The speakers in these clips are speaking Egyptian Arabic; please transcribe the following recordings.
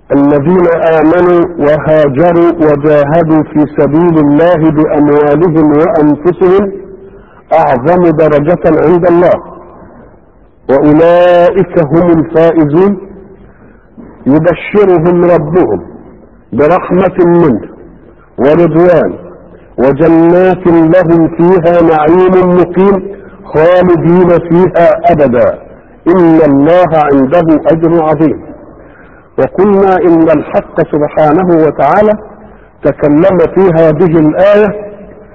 الذين آمنوا وهاجروا وجاهدوا في سبيل الله بأموالهم وأنفسهم أعظم درجة عند الله وأولئك هم الفائزون يبشرهم ربهم برحمة منه ورضوان وجنات لهم فيها نعيم مقيم خالدين فيها أبدا إن الله عنده أجر عظيم وقلنا إن الحق سبحانه وتعالى تكلم في هذه الآية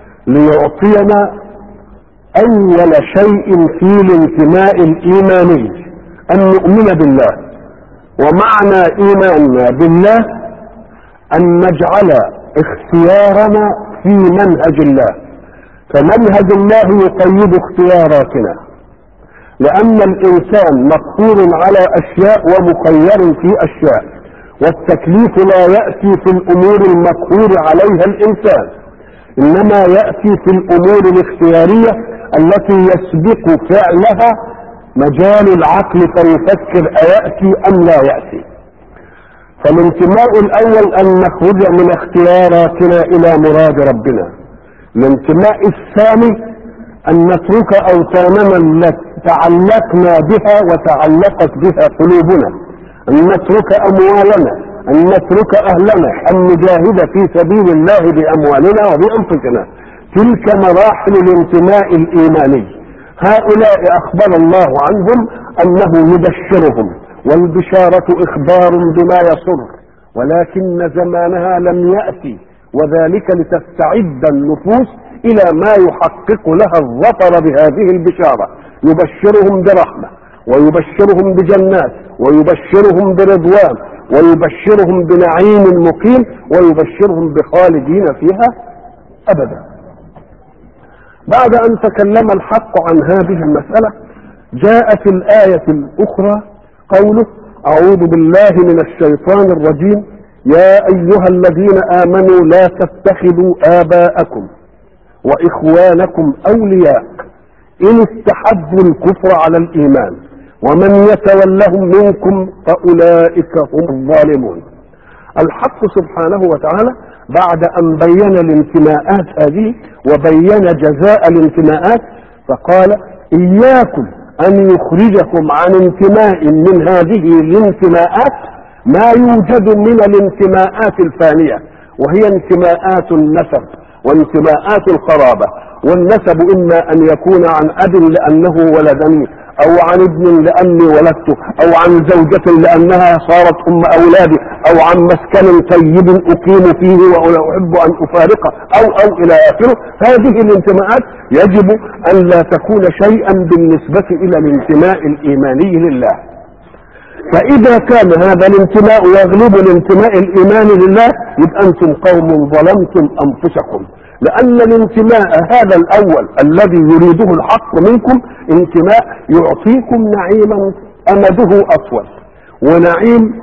ليعطينا أول شيء في الانتماء الإيماني أن نؤمن بالله ومعنى إيماننا بالله أن نجعل اختيارنا في منهج الله فمنهج الله يقيد اختياراتنا لأن الإنسان مقهور على أشياء ومخير في أشياء والتكليف لا يأتي في الأمور المقهور عليها الإنسان إنما يأتي في الأمور الاختيارية التي يسبق فعلها مجال العقل فيفكر أيأتي أم لا يأتي فالانتماء الأول أن نخرج من اختياراتنا إلى مراد ربنا الانتماء الثاني أن نترك أوطاننا التي تعلقنا بها وتعلقت بها قلوبنا أن نترك أموالنا أن نترك أهلنا أن نجاهد في سبيل الله بأموالنا وبأنفسنا تلك مراحل الانتماء الإيماني هؤلاء أخبر الله عنهم أنه يبشرهم والبشارة إخبار بما يسر ولكن زمانها لم يأتي وذلك لتستعد النفوس إلى ما يحقق لها الظفر بهذه البشارة يبشرهم برحمة ويبشرهم بجنات ويبشرهم برضوان ويبشرهم بنعيم مقيم ويبشرهم بخالدين فيها أبدا بعد أن تكلم الحق عن هذه المسألة جاءت الآية الأخرى قوله أعوذ بالله من الشيطان الرجيم يا أيها الذين آمنوا لا تتخذوا آباءكم وإخوانكم أولياء إن استحبوا الكفر على الإيمان ومن يتولهم منكم فأولئك هم الظالمون الحق سبحانه وتعالى بعد أن بين الانتماءات هذه وبين جزاء الانتماءات فقال إياكم أن يخرجكم عن انتماء من هذه الانتماءات ما يوجد من الانتماءات الفانية وهي انتماءات النسب وانتماءات القرابة والنسب إما أن يكون عن أب لأنه ولدني أو عن ابن لأني ولدته أو عن زوجة لأنها صارت أم أولادي أو عن مسكن طيب أقيم فيه وأحب أن أفارقه أو أو إلى آخره هذه الانتماءات يجب أن لا تكون شيئا بالنسبة إلى الانتماء الإيماني لله فإذا كان هذا الانتماء يغلب الانتماء الإيماني لله يبقى أنتم قوم ظلمتم أنفسكم لأن الانتماء هذا الأول الذي يريده الحق منكم انتماء يعطيكم نعيما أمده أطول ونعيم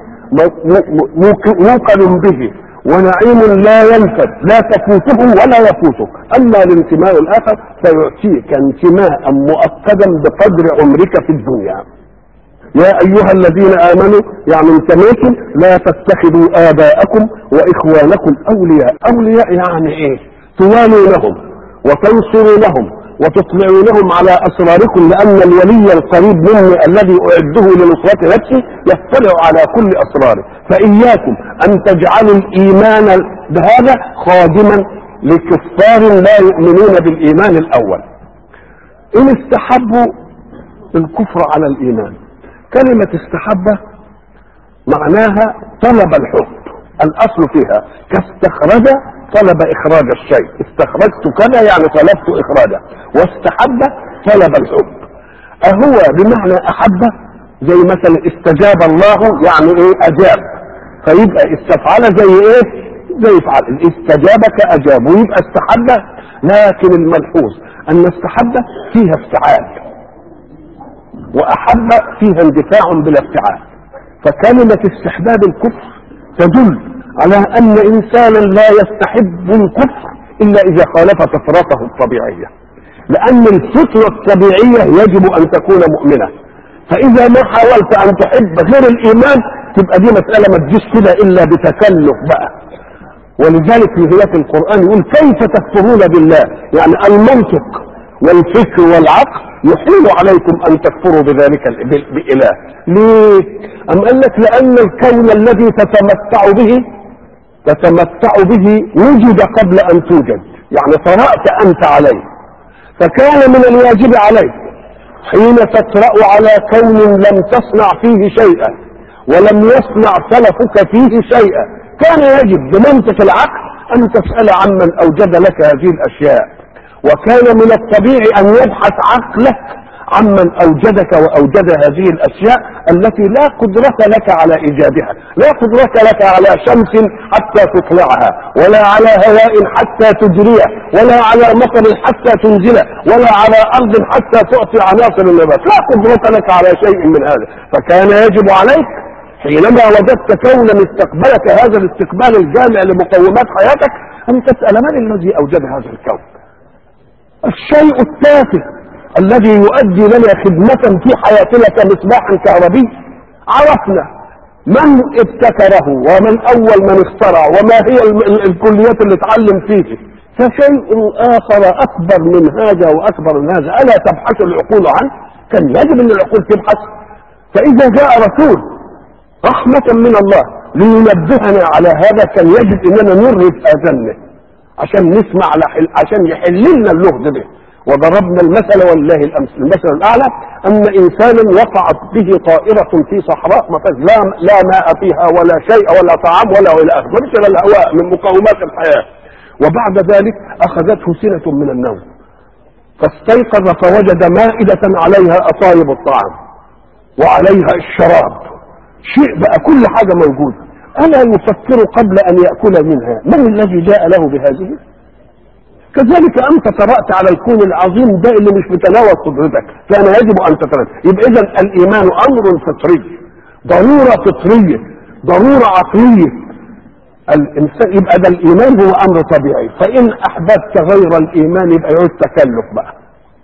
موقن به ونعيم لا ينفد لا تفوته ولا يفوتك أما الانتماء الآخر فيعطيك انتماء مؤكدا بقدر عمرك في الدنيا يا أيها الذين آمنوا يعني انتميتم لا تتخذوا آباءكم وإخوانكم أولياء أولياء يعني إيه توالونهم وتنصرونهم وتطلعونهم على اسراركم لان الولي القريب مني الذي اعده لنصرة نفسي يطلع على كل اسراره فاياكم ان تجعلوا الايمان بهذا خادما لكفار لا يؤمنون بالايمان الاول ان استحبوا الكفر على الايمان كلمة استحبة معناها طلب الحب الاصل فيها كاستخرج طلب اخراج الشيء استخرجت كذا يعني طلبت اخراجه واستحب طلب الحب اهو بمعنى احب زي مثلا استجاب الله يعني ايه اجاب فيبقى استفعل زي ايه زي فعل استجابك اجاب ويبقى استحب لكن الملحوظ ان استحب فيها افتعال واحب فيها اندفاع بلا افتعال فكلمة استحباب الكفر تدل على ان انسانا لا يستحب الكفر الا اذا خالف فطرته الطبيعيه لان الفطره الطبيعيه يجب ان تكون مؤمنه فاذا ما حاولت ان تحب غير الايمان تبقى دي مسألة ما تجيش كده إلا بتكلف بقى ولذلك في هناك القرآن يقول كيف تكفرون بالله يعني المنطق والفكر والعقل يحيل عليكم أن تكفروا بذلك ال- ب- بإله ليه؟ أم قال لك لأن الكون الذي تتمتع به تتمتع به وجد قبل أن توجد يعني طرأت أنت عليه فكان من الواجب عليك حين تطرأ على كون لم تصنع فيه شيئا ولم يصنع سلفك فيه شيئا كان يجب بمنطق العقل أن تسأل عمن أوجد لك هذه الأشياء وكان من الطبيعي أن يبحث عقلك عمن أوجدك وأوجد هذه الأشياء التي لا قدرة لك على إيجادها لا قدرة لك على شمس حتى تطلعها ولا على هواء حتى تجريه ولا على مطر حتى تنزله ولا على أرض حتى تعطي عناصر النبات لا قدرة لك على شيء من هذا فكان يجب عليك حينما وجدت كونا استقبلك هذا الاستقبال الجامع لمقومات حياتك أن تسأل من الذي أوجد هذا الكون الشيء التافه الذي يؤدي لنا خدمة في حياتنا كمصباح كهربي عرفنا من ابتكره ومن أول من اخترع وما هي ال- ال- الكليات اللي اتعلم فيه فشيء آخر أكبر من هذا وأكبر من هذا ألا تبحث العقول عنه كان يجب أن العقول تبحث فإذا جاء رسول رحمة من الله لينبهنا على هذا كان يجب أننا نرهب آذاننا عشان نسمع لحل عشان يحل لنا اللغز ده وضربنا المثل ولله الامثل المثل الاعلى ان انسانا وقعت به طائره في صحراء ما فيش لا لا ماء فيها ولا شيء ولا طعام ولا الى اخره ما فيش الا الهواء من مقومات الحياه وبعد ذلك اخذته سنه من النوم فاستيقظ فوجد مائده عليها اطايب الطعام وعليها الشراب شيء بقى كل حاجه موجوده الا يفكر قبل ان ياكل منها من الذي جاء له بهذه كذلك انت قرات على الكون العظيم ده اللي مش بتناول قدرتك كان يجب ان تتناول يبقى اذا الايمان امر فطري ضروره فطريه ضروره عقليه الانسان يبقى ده الايمان هو امر طبيعي فان احببت غير الايمان يبقى يعود تكلف بقى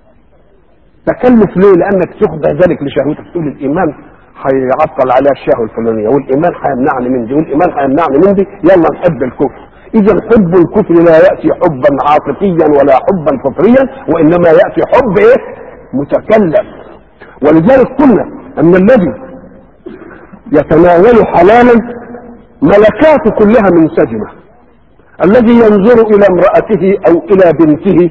تكلف ليه لانك تخضع ذلك لشهوتك تقول الايمان هيعطل على الشهوه الفلانيه والايمان هيمنعني من دي والايمان هيمنعني من دي يلا نحب الكفر اذا حب الكفر لا ياتي حبا عاطفيا ولا حبا فطريا وانما ياتي حب ايه متكلف ولذلك قلنا ان الذي يتناول حلالا ملكاته كلها منسجمه الذي ينظر الى امراته او الى بنته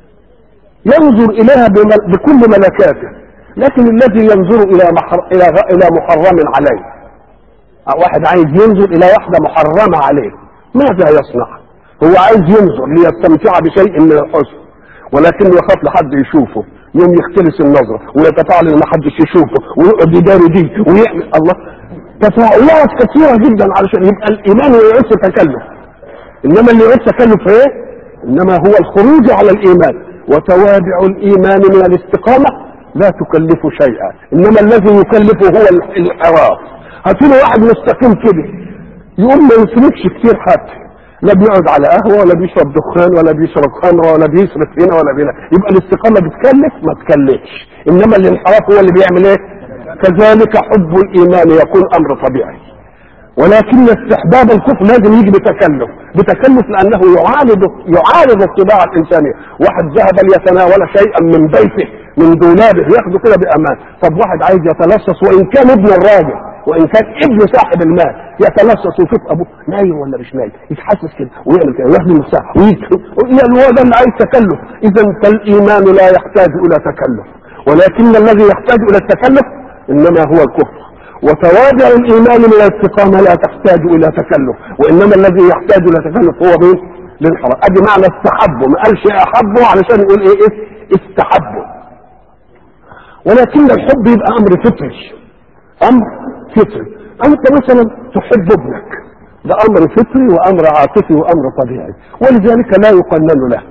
ينظر اليها بمل- بكل ملكاته لكن الذي ينظر الى محر... الى غ- الى محرم عليه واحد عايز ينظر الى واحده محرمه عليه ماذا يصنع هو عايز ينظر ليستمتع بشيء من الحسن ولكن يخاف لحد يشوفه يوم يختلس النظرة ويتفاعل ان ما حدش يشوفه ويقعد يداري دي ويعمل الله تفاعلات كثيرة جدا علشان يبقى الايمان يعيش تكلف انما اللي يعيش تكلف ايه انما هو الخروج على الايمان وتوابع الايمان من الاستقامة لا تكلف شيئا انما الذي يكلفه هو الانحراف هاتوا واحد مستقيم كده يقوم ما يصرفش كتير حتى لا بيقعد على قهوه ولا بيشرب دخان ولا بيشرب خمره ولا بيصرف هنا ولا بينا يبقى الاستقامه بتكلف ما تكلفش انما الانحراف هو اللي بيعمل ايه كذلك حب الايمان يكون امر طبيعي ولكن استحباب الكفر لازم يجي بتكلف بتكلف لانه يعارض يعارض الطباع الانسانيه واحد ذهب ليتناول شيئا من بيته من دولابه ياخده كده بامان طب واحد عايز يتلصص وان كان ابن الراجل وان كان ابن صاحب المال يتلصص ويشوف ابوه نايم ولا مش نايم يتحسس كده ويعمل كده وياخد المفتاح يعني هو ده اللي عايز تكلف اذا فالايمان لا يحتاج الى تكلف ولكن الذي يحتاج الى التكلف انما هو الكفر وتوابع الايمان من الاستقامه لا تحتاج الى تكلف وانما الذي يحتاج الى تكلف هو مين؟ للحرام ادي معنى استحبه ما قالش احبه علشان يقول ايه, إيه؟ استحبه ولكن الحب يبقى امر فطري امر فطري انت مثلا تحب ابنك ده امر فطري وامر عاطفي وامر طبيعي ولذلك لا يقنن له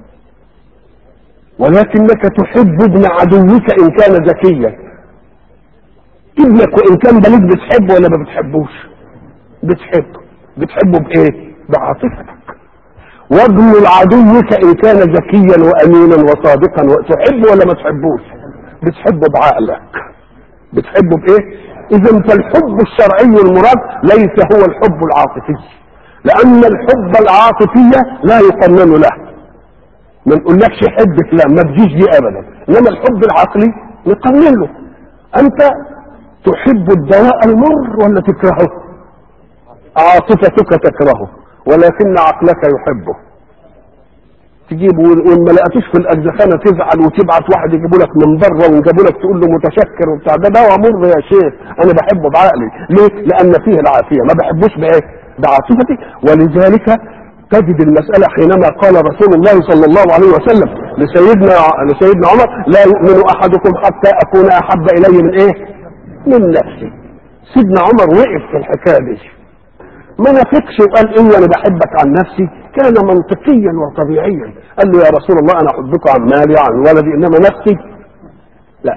ولكنك تحب ابن عدوك ان كان ذكيا ابنك وان كان بليد بتحبه ولا ما بتحبوش بتحبه بتحبه بايه بعاطفتك وابن عدوك ان كان ذكيا وامينا وصادقا تحبه ولا ما تحبوش بتحبه بعقلك بتحبه بايه اذا فالحب الشرعي المراد ليس هو الحب العاطفي لان الحب العاطفي لا يقنن له ما نقولكش حب فلان ما تجيش دي ابدا انما الحب العقلي نقنن له انت تحب الدواء المر ولا تكرهه عاطفتك تكرهه ولكن عقلك يحبه تجيب وان ما لقيتوش في الاجزخانه تزعل وتبعت واحد يجيبوا لك من بره ويجيبوا لك تقول له متشكر وبتاع ده دواء مر يا شيخ انا بحبه بعقلي ليه؟ لان فيه العافيه ما بحبوش بايه؟ بعاطفتي ولذلك تجد المسألة حينما قال رسول الله صلى الله عليه وسلم لسيدنا لسيدنا عمر لا يؤمن أحدكم حتى أكون أحب إلي من إيه؟ من نفسي. سيدنا عمر وقف في الحكاية دي. ما نفقش وقال إيه أنا بحبك عن نفسي كان منطقيا وطبيعيا قال له يا رسول الله أنا أحبك عن مالي عن ولدي إنما نفسي لا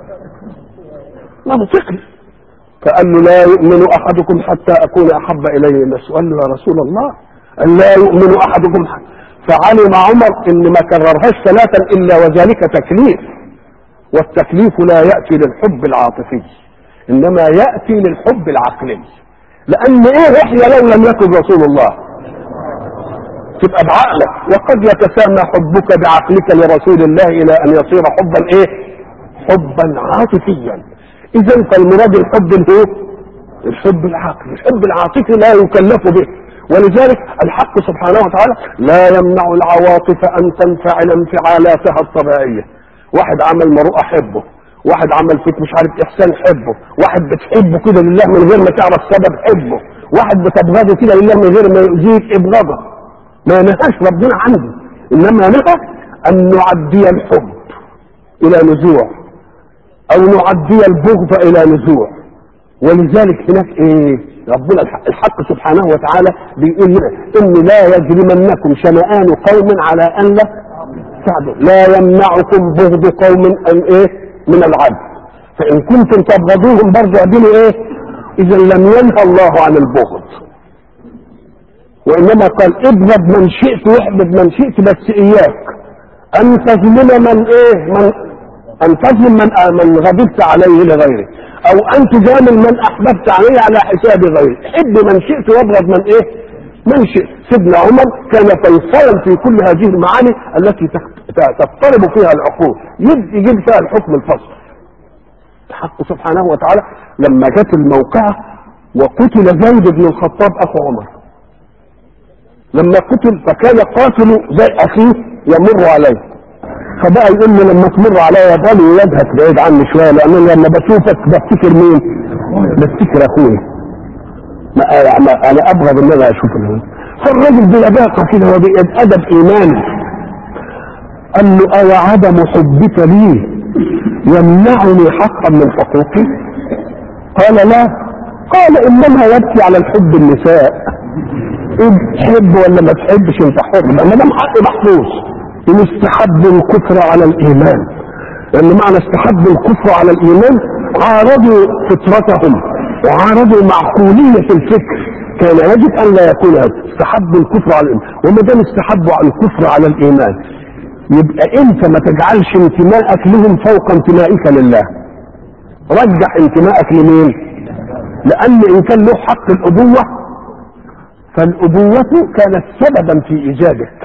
منطقي فقال له لا يؤمن أحدكم حتى أكون أحب إلي من نفسي قال له يا رسول الله أن لا يؤمن أحدكم فعلم عمر إن ما كررهاش ثلاثا إلا وذلك تكليف والتكليف لا يأتي للحب العاطفي إنما يأتي للحب العقلي لأن إيه إحنا لو لم يكن رسول الله تبقى بعقلك وقد يتسامى حبك بعقلك لرسول الله إلى أن يصير حبا إيه حبا عاطفيا إذا فالمراد الحب هو الحب العقلي الحب العاطفي لا يكلف به ولذلك الحق سبحانه وتعالى لا يمنع العواطف ان تنفعل انفعالاتها الطبيعيه واحد عمل مروءه حبه واحد عمل فيك مش عارف احسان حبه واحد بتحبه كده لله من غير ما تعرف سبب حبه واحد بتبغضه كده لله من غير ما يؤذيك ابغضه ما نهاش ربنا عنده انما نهى ان نعدي الحب الى نزوع او نعدي البغض الى نزوع ولذلك هناك ايه ربنا الحق سبحانه وتعالى بيقول لنا ان لا يجرمنكم شنآن قوم على ان لا تعدوا لا يمنعكم بغض قوم ان ايه من العدل فان كنتم تبغضوهم برضه اعدلوا ايه اذا لم ينهى الله عن البغض وانما قال ابغض من شئت واحبب من شئت بس اياك ان تظلم من ايه من ان تظلم من من غضبت عليه لغيرك او ان تجامل من احببت عليه على حساب غيرك حب من شئت وابغض من ايه من شئت سيدنا عمر كان فيصلا في كل هذه المعاني التي تضطرب فيها العقول يجيب فيها الحكم الفصل الحق سبحانه وتعالى لما جت الموقعة وقتل زيد بن الخطاب اخو عمر لما قتل فكان قاتل زي اخيه يمر عليه فبقى يقول له لما تمر عليا بالي وجهك بعيد عني شويه لان لما بشوفك بفتكر مين؟ بفتكر اخويا ما ما انا ابغض ان انا اشوف الهوى فالراجل بلباقه كده وبادب ايماني قال له او عدم حبك لي يمنعني حقا من حقوقي؟ قال لا قال انما يبكي على الحب النساء تحب ولا ما تحبش انت حر ما دام حق محفوظ ان استحب الكفر على الايمان لان معنى استحب الكفر على الايمان عارضوا فطرتهم وعارضوا معقوليه الفكر كان يجب ان لا يكون هذا استحب الكفر على الايمان وما دام استحبوا على الكفر على الايمان يبقى انت ما تجعلش انتمائك لهم فوق انتمائك لله رجح انتمائك لمين لان ان كان له حق الابوه فالابوه كانت سببا في ايجادك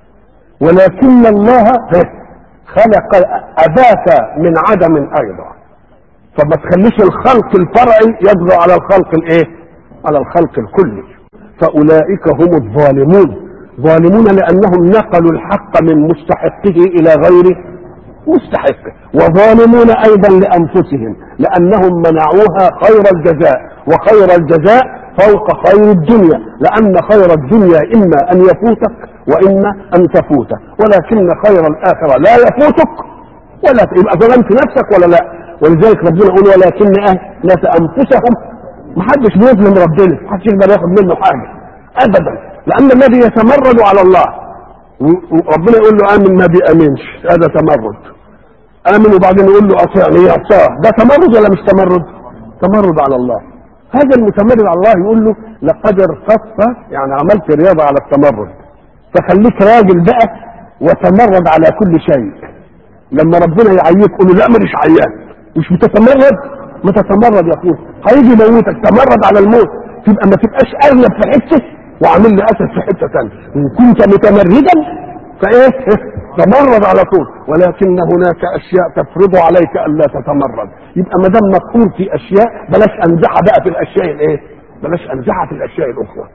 ولكن الله خلق اباك من عدم ايضا فما تخليش الخلق الفرعي يطغى على الخلق الايه على الخلق الكلي فاولئك هم الظالمون ظالمون لانهم نقلوا الحق من مستحقه الى غير مستحقه وظالمون ايضا لانفسهم لانهم منعوها خير الجزاء وخير الجزاء فوق خير الدنيا لان خير الدنيا اما ان يفوتك واما ان تفوتك ولكن خير الاخره لا يفوتك ولا يبقى ظلمت نفسك ولا لا ولذلك ربنا يقول ولكن اهلك انفسهم ما حدش بيظلم ربنا ما حدش يقدر ياخد منه حاجه ابدا لان الذي يتمرد على الله وربنا يقول له امن ما بيامنش هذا تمرد امن وبعدين يقول له اطيعني يعصاه ده تمرد ولا مش تمرد تمرد على الله هذا المتمرد على الله يقول له لقد ارتدت يعني عملت رياضه على التمرد فخليك راجل بقى وتمرد على كل شيء لما ربنا يعييك قول له لا مانيش عيان مش بتتمرد ما تتمرد يا اخويا هيجي يموتك تمرد على الموت تبقى ما تبقاش ارنب في حته وعامل لي اسد في حته ثانيه ان كنت متمردا فايه تمرد على طول ولكن هناك اشياء تفرض عليك الا تتمرد يبقى ما دام مقهور في اشياء بلاش انزعه بقى في الاشياء الايه بلاش انزعه في الاشياء الاخرى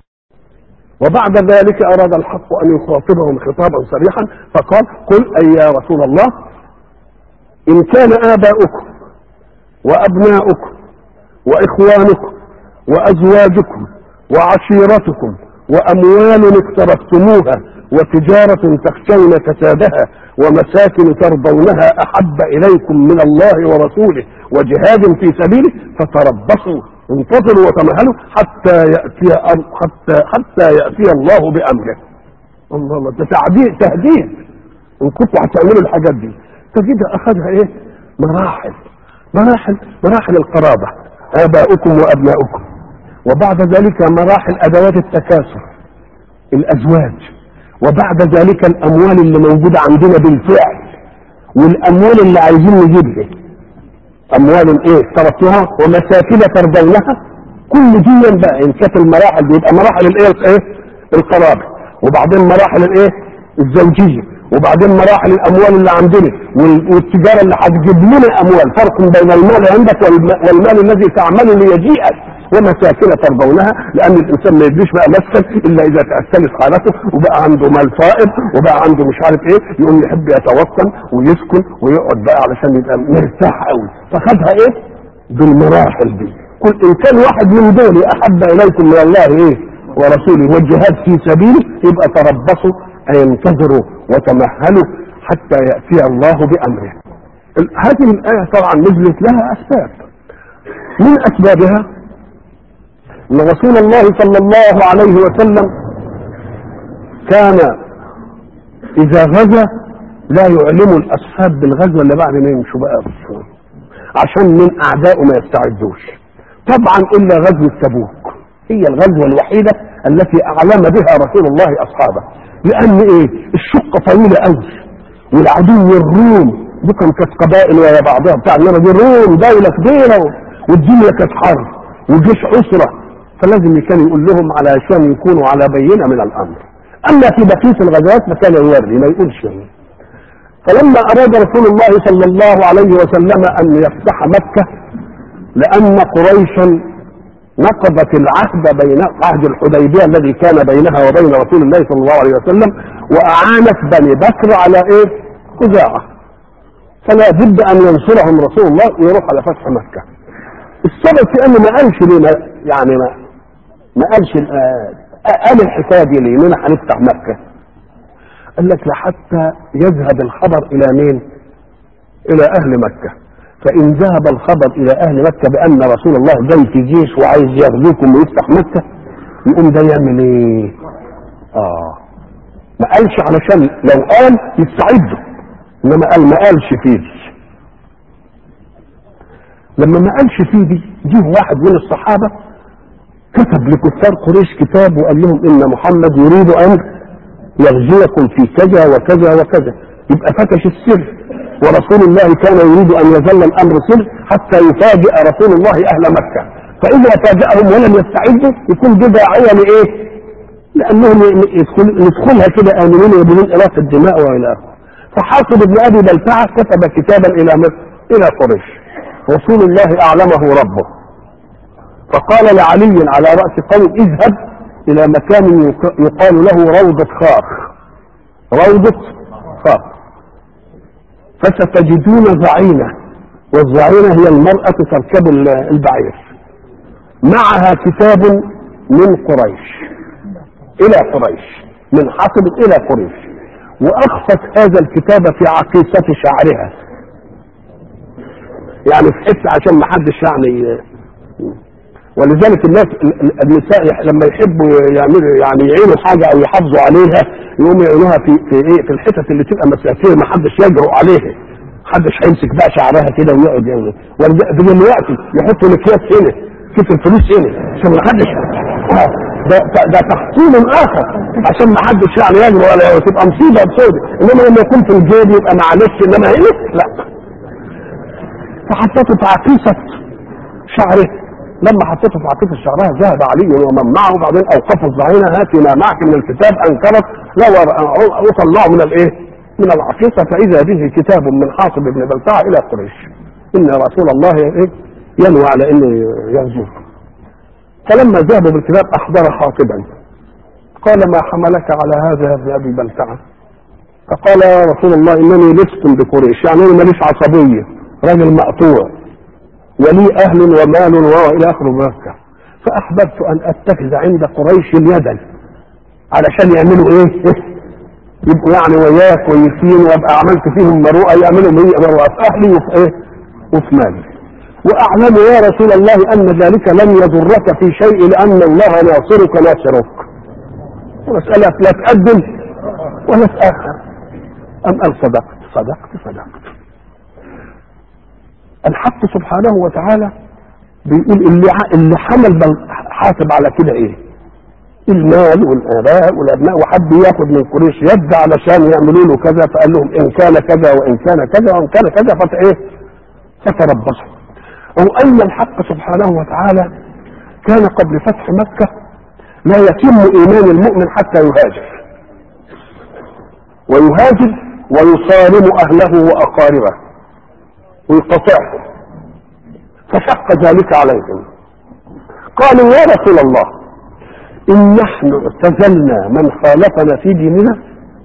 وبعد ذلك اراد الحق ان يخاطبهم خطابا صريحا فقال قل اي يا رسول الله ان كان اباؤكم وابناؤكم واخوانكم وازواجكم وعشيرتكم واموال اقترفتموها وتجارة تخشون كسادها ومساكن ترضونها احب اليكم من الله ورسوله وجهاد في سبيله فتربصوا انتظروا وتمهلوا حتى ياتي أم- حتى حتى ياتي الله بامره. الله الله ده تعديد تهديد ان كنتوا هتعملوا الحاجات دي تجد اخذها ايه؟ مراحل مراحل مراحل القرابه اباؤكم وابناؤكم وبعد ذلك مراحل ادوات التكاثر الازواج وبعد ذلك الاموال اللي موجوده عندنا بالفعل والاموال اللي عايزين نجيبها اموال ايه تركتها ومساكن ترضونها كل دي بقى ان كانت المراحل دي يبقى مراحل الايه الايه القرابه وبعدين مراحل الايه الزوجيه وبعدين مراحل الاموال اللي عندنا وال- والتجاره اللي هتجيب لنا اموال فرق بين المال عندك والم- والمال الذي تعمل ليجيئك ومساكن ترضونها لان الانسان ما يديش بقى مسكن الا اذا تاثلت حالته وبقى عنده مال فائض وبقى عنده مش عارف ايه يقوم يحب يتوطن ويسكن ويقعد بقى علشان يبقى مرتاح قوي فخدها ايه بالمراحل دي كل ان كان واحد من دول احب اليكم من الله ايه ورسوله والجهاد في سبيله يبقى تربصوا اي انتظروا وتمهلوا حتى ياتي الله بامره ال- هذه الايه طبعا نزلت لها اسباب من اسبابها ان رسول الله صلى الله عليه وسلم كان اذا غزا لا يعلم الاصحاب بالغزوه الا بعد ما يمشوا بقى بالسور. عشان من اعدائه ما يستعدوش طبعا الا غزوه تبوك هي الغزوه الوحيده التي اعلم بها رسول الله اصحابه لان ايه الشقه طويله قوي والعدو الروم دي كان كانت قبائل ويا بعضها بتاع انما دي الروم دوله كبيره والدنيا كانت حرب وجيش اسره فلازم كان يقول لهم علشان يكونوا على بينه من الامر اما في بقيه الغزوات فكان يوري ما يقولش يعني. فلما اراد رسول الله صلى الله عليه وسلم ان يفتح مكه لان قريشا نقضت العهد بين عهد الحديبيه الذي كان بينها وبين رسول الله صلى الله عليه وسلم واعانت بني بكر على ايه؟ خزاعه فلا بد ان ينصرهم رسول الله ويروح على فتح مكه السبب في انه ما قالش ليه ما- يعني ما ما قالش آه، قال الحكايه دي ليه؟ اننا هنفتح مكه قال لك لحتى يذهب الخبر الى مين؟ الى اهل مكه فان ذهب الخبر الى اهل مكه بان رسول الله جاي في جيش وعايز يغزوكم ويفتح مكه يقوم ده يعمل ايه؟ اه ما قالش علشان لو قال يستعدوا انما قال ما قالش فيه لما ما قالش فيه دي جه واحد من الصحابه كتب لكفار قريش كتاب وقال لهم ان محمد يريد ان يغزوكم في كذا وكذا وكذا يبقى فتش السر ورسول الله كان يريد ان يظل الامر سر حتى يفاجئ رسول الله اهل مكه فاذا فاجأهم ولم يستعدوا يكون دي داعيه لايه؟ لانهم يدخل يدخلها كده امنين وبدون اراقه الدماء والى اخره فحاصب بن ابي بلتعه كتب كتابا الى مصر الى قريش رسول الله اعلمه ربه فقال لعلي على راس قوم اذهب الى مكان يق- يقال له روضه خاخ روضه خاخ فستجدون زعينه والزعينه هي المراه تركب ال- البعير معها كتاب من قريش الى قريش من حصب الى قريش واخفت هذا الكتاب في عقيصة شعرها يعني في حته عشان ما حدش يعني ولذلك الناس ال- ال- النساء يح- لما يحبوا يعملوا يعني يعينوا حاجه او يحافظوا عليها يقوموا يعينوها في في ايه في الحتت اللي تبقى مسافيه ما حدش يجرؤ عليها محدش هيمسك بقى شعرها كده ويقعد يعني ورجع- دلوقتي يحطوا الاكياس هنا كيف الفلوس هنا عشان ما حدش آه، ده ده- ده تحصيل اخر عشان ما حدش يعني يجرؤ ولا تبقى مصيبه بسودة انما لما يكون في الجيب يبقى معلش انما هنا لا فحطته في عقيصة شعره لما حطته في عقيصة شعرها ذهب علي ومن معه وبعدين اوقفوا الظهينة هات ما معك من الكتاب انكرت لا وطلعوا من الايه من العقيصة فاذا به كتاب من حاطب بن بلتع الى قريش ان رسول الله ايه ينوى على انه يغزوه فلما ذهبوا بالكتاب احضر خاطبا قال ما حملك على هذا يا ابن ابي بلتعه فقال يا رسول الله انني لست بقريش يعني انا ماليش عصبيه راجل مقطوع ولي اهل ومال والى اخره مكه فاحببت ان اتخذ عند قريش يدا علشان يعملوا ايه؟ يبقوا يعني وياك كويسين وابقى عملت فيهم مروءه يعملوا لي مروءه في اهلي وفي ايه؟ وفي مالي واعلم يا رسول الله ان ذلك لن يضرك في شيء لان الله ناصرك ناصرك مسألة لا تقدم ولا تأخر أم قال صدقت صدقت صدقت الحق سبحانه وتعالى بيقول اللي اللي حمل حاسب على كده ايه؟ المال والآباء والأبناء وحب ياخد من قريش يد علشان يعملوا له كذا فقال لهم إن كان كذا وإن كان كذا وإن كان كذا فت إيه؟ فتربصوا أو أن الحق سبحانه وتعالى كان قبل فتح مكة لا يتم ايمان المؤمن حتى يهاجر ويهاجر ويصارم اهله واقاربه ويقطعهم فشق ذلك عليهم قالوا يا رسول الله ان نحن اعتزلنا من خالفنا في ديننا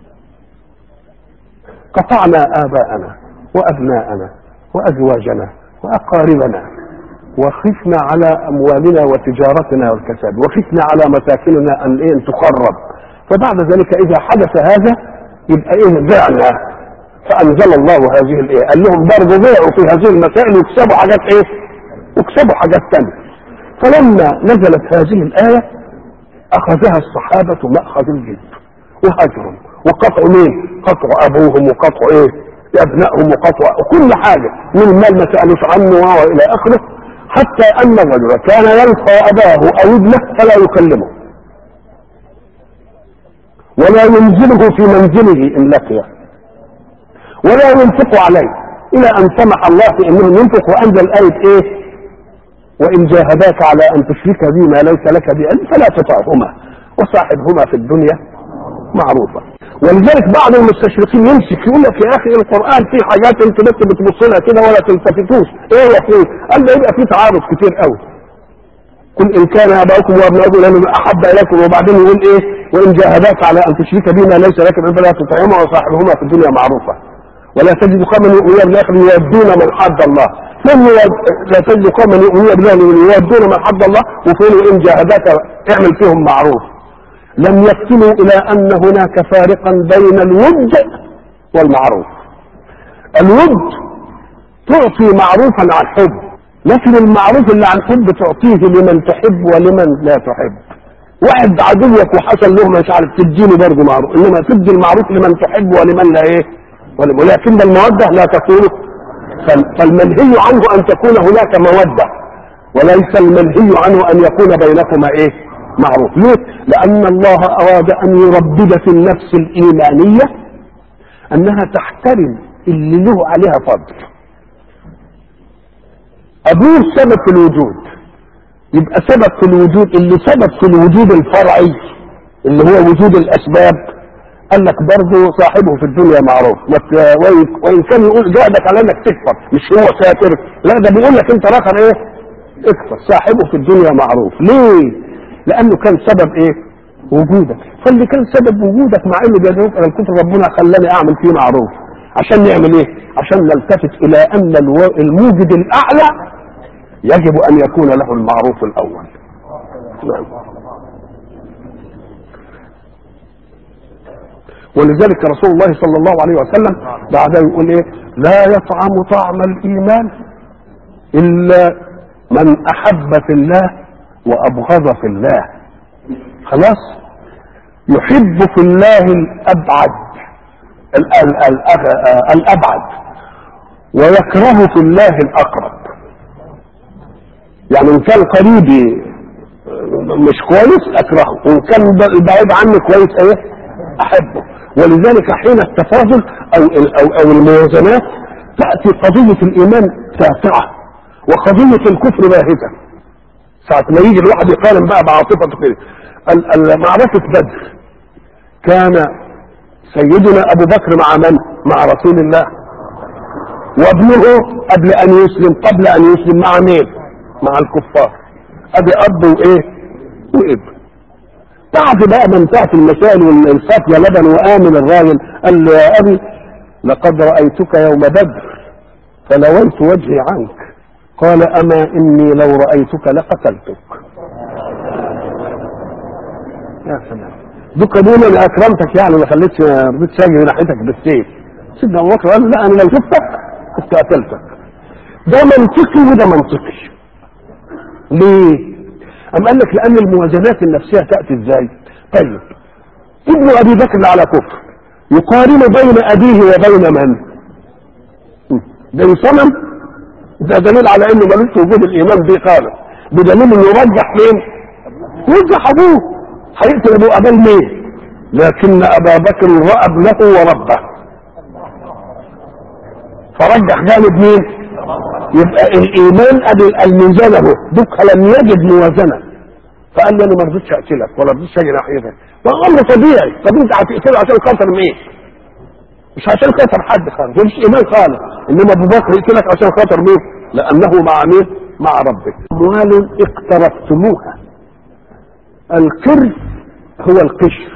قطعنا اباءنا وابناءنا وازواجنا واقاربنا وخفنا على اموالنا وتجارتنا والكساد وخفنا على مساكننا ان ايه تخرب فبعد ذلك اذا حدث هذا يبقى ايه بعنا فانزل الله هذه الايه قال لهم برضه بيعوا في هذه المسائل ويكسبوا حاجات ايه ويكسبوا حاجات ثانيه فلما نزلت هذه الايه اخذها الصحابه ماخذ الجد وهجروا وقطعوا مين قطعوا ابوهم وقطعوا ايه ابنائهم وقطعوا كل حاجه من المال ما سالوش عنه والى اخره حتى ان الرجل كان يلقى اباه او ابنه فلا يكلمه ولا ينزله في منزله ان لقيه ولا ينفق عليه الى ان سمح الله في انهم ينفق وانزل ايه ايه وان جاهداك على ان تشرك بي ما ليس لك بعلم فلا تطعهما وصاحبهما في الدنيا معروفه ولذلك بعض المستشرقين يمسك يقول لك يا اخي القران فيه حاجات انت بس بتبص لها كده ولا تلتفتوش ايه يا اخي قال له يبقى فيه تعارض كتير قوي قل ان كان اباؤكم وابناؤكم لانه احب اليكم وبعدين يقول ايه وان جاهداك على ان تشرك بي ما ليس لك بعلم فلا تطعهما وصاحبهما في الدنيا معروفه ولا تجد قوما يؤمنون بالاخر يودون من حد الله من يود... لا تجد قوما يؤمنون بالله يودون من حد الله وفين وان جاهداك اعمل فيهم معروف لم يفتنوا الى ان هناك فارقا بين الود والمعروف الود تعطي معروفا عن حب لكن المعروف اللي عن حب تعطيه لمن تحب ولمن لا تحب واحد عدوك وحصل له مش عارف تديني برضه معروف انما تدي المعروف لمن تحب ولمن لا ايه ولكن الموده لا تكون فالمنهي عنه ان تكون هناك موده وليس المنهي عنه ان يكون بينكما ايه معروف ليه لان الله اراد ان يربب في النفس الايمانيه انها تحترم اللي له عليها فضل ابوه سبب في الوجود يبقى سبب في الوجود اللي سبب في الوجود الفرعي اللي هو وجود الاسباب قال لك برضه صاحبه في الدنيا معروف وان كان يقول جاهدك على انك تكفر مش هو ساتر لا ده بيقول لك انت رقم ايه اكفر صاحبه في الدنيا معروف ليه لانه كان سبب ايه وجودك فاللي كان سبب وجودك مع انه بيدعوك الى الكفر ربنا خلاني اعمل فيه معروف عشان نعمل ايه عشان نلتفت الى ان الموجد الاعلى يجب ان يكون له المعروف الاول نعم ولذلك رسول الله صلى الله عليه وسلم بعدها يقول ايه لا يطعم طعم الايمان الا من احب في الله وابغض في الله خلاص يحب في الله الابعد ال ال ال الابعد ويكره في الله الاقرب يعني ان كان قريبي مش كويس اكرهه وان كان بعيد عني كويس ايه احبه ولذلك حين التفاضل او او او الموازنات تأتي قضية الإيمان ساطعة وقضية الكفر باهتة ساعة ما يجي الواحد يقارن بقى بعاطفته كده ال- ال- معركة بدر كان سيدنا أبو بكر مع من؟ مع رسول الله وابنه قبل أن يسلم قبل أن يسلم مع مين؟ مع الكفار أبي أب وإيه؟ وابن بعد بقى ما انتهت المسائل والصافية لبن وآمن الراجل قال له يا أبي لقد رأيتك يوم بدر فلويت وجهي عنك قال أما إني لو رأيتك لقتلتك يا سلام دوك دول انا اكرمتك يعني ما خليتش ما رضيتش اجي من ناحيتك بالسيف سيدنا ابو بكر قال لا انا لو شفتك كنت قتلتك ده منطقي وده منطقي ليه؟ أم قال لك لأن الموازنات النفسية تأتي إزاي؟ طيب ابن أبي بكر اللي على كفر يقارن بين أبيه وبين من؟ بين صنم ده دليل على إنه ملوش وجود الإيمان به خالص بدليل إنه يرجح مين؟ يرجح أبوه هيقتل أبوه أباه مين؟ لكن أبا بكر رأى ابنه وربه فرجح جانب مين؟ يبقى الايمان ادي الميزان اهو دوك لم يجد موازنه فقال له انا ما رضيتش اقتلك ولا رضيتش اجي ناحيتك ده امر طبيعي طب انت هتقتله عشان خاطر مين؟ مش عشان خاطر حد خالص مش ايمان خالص انما ابو بكر يقتلك عشان خاطر مين؟ لانه مع مين؟ مع ربك اموال اقترفتموها القرد هو القشر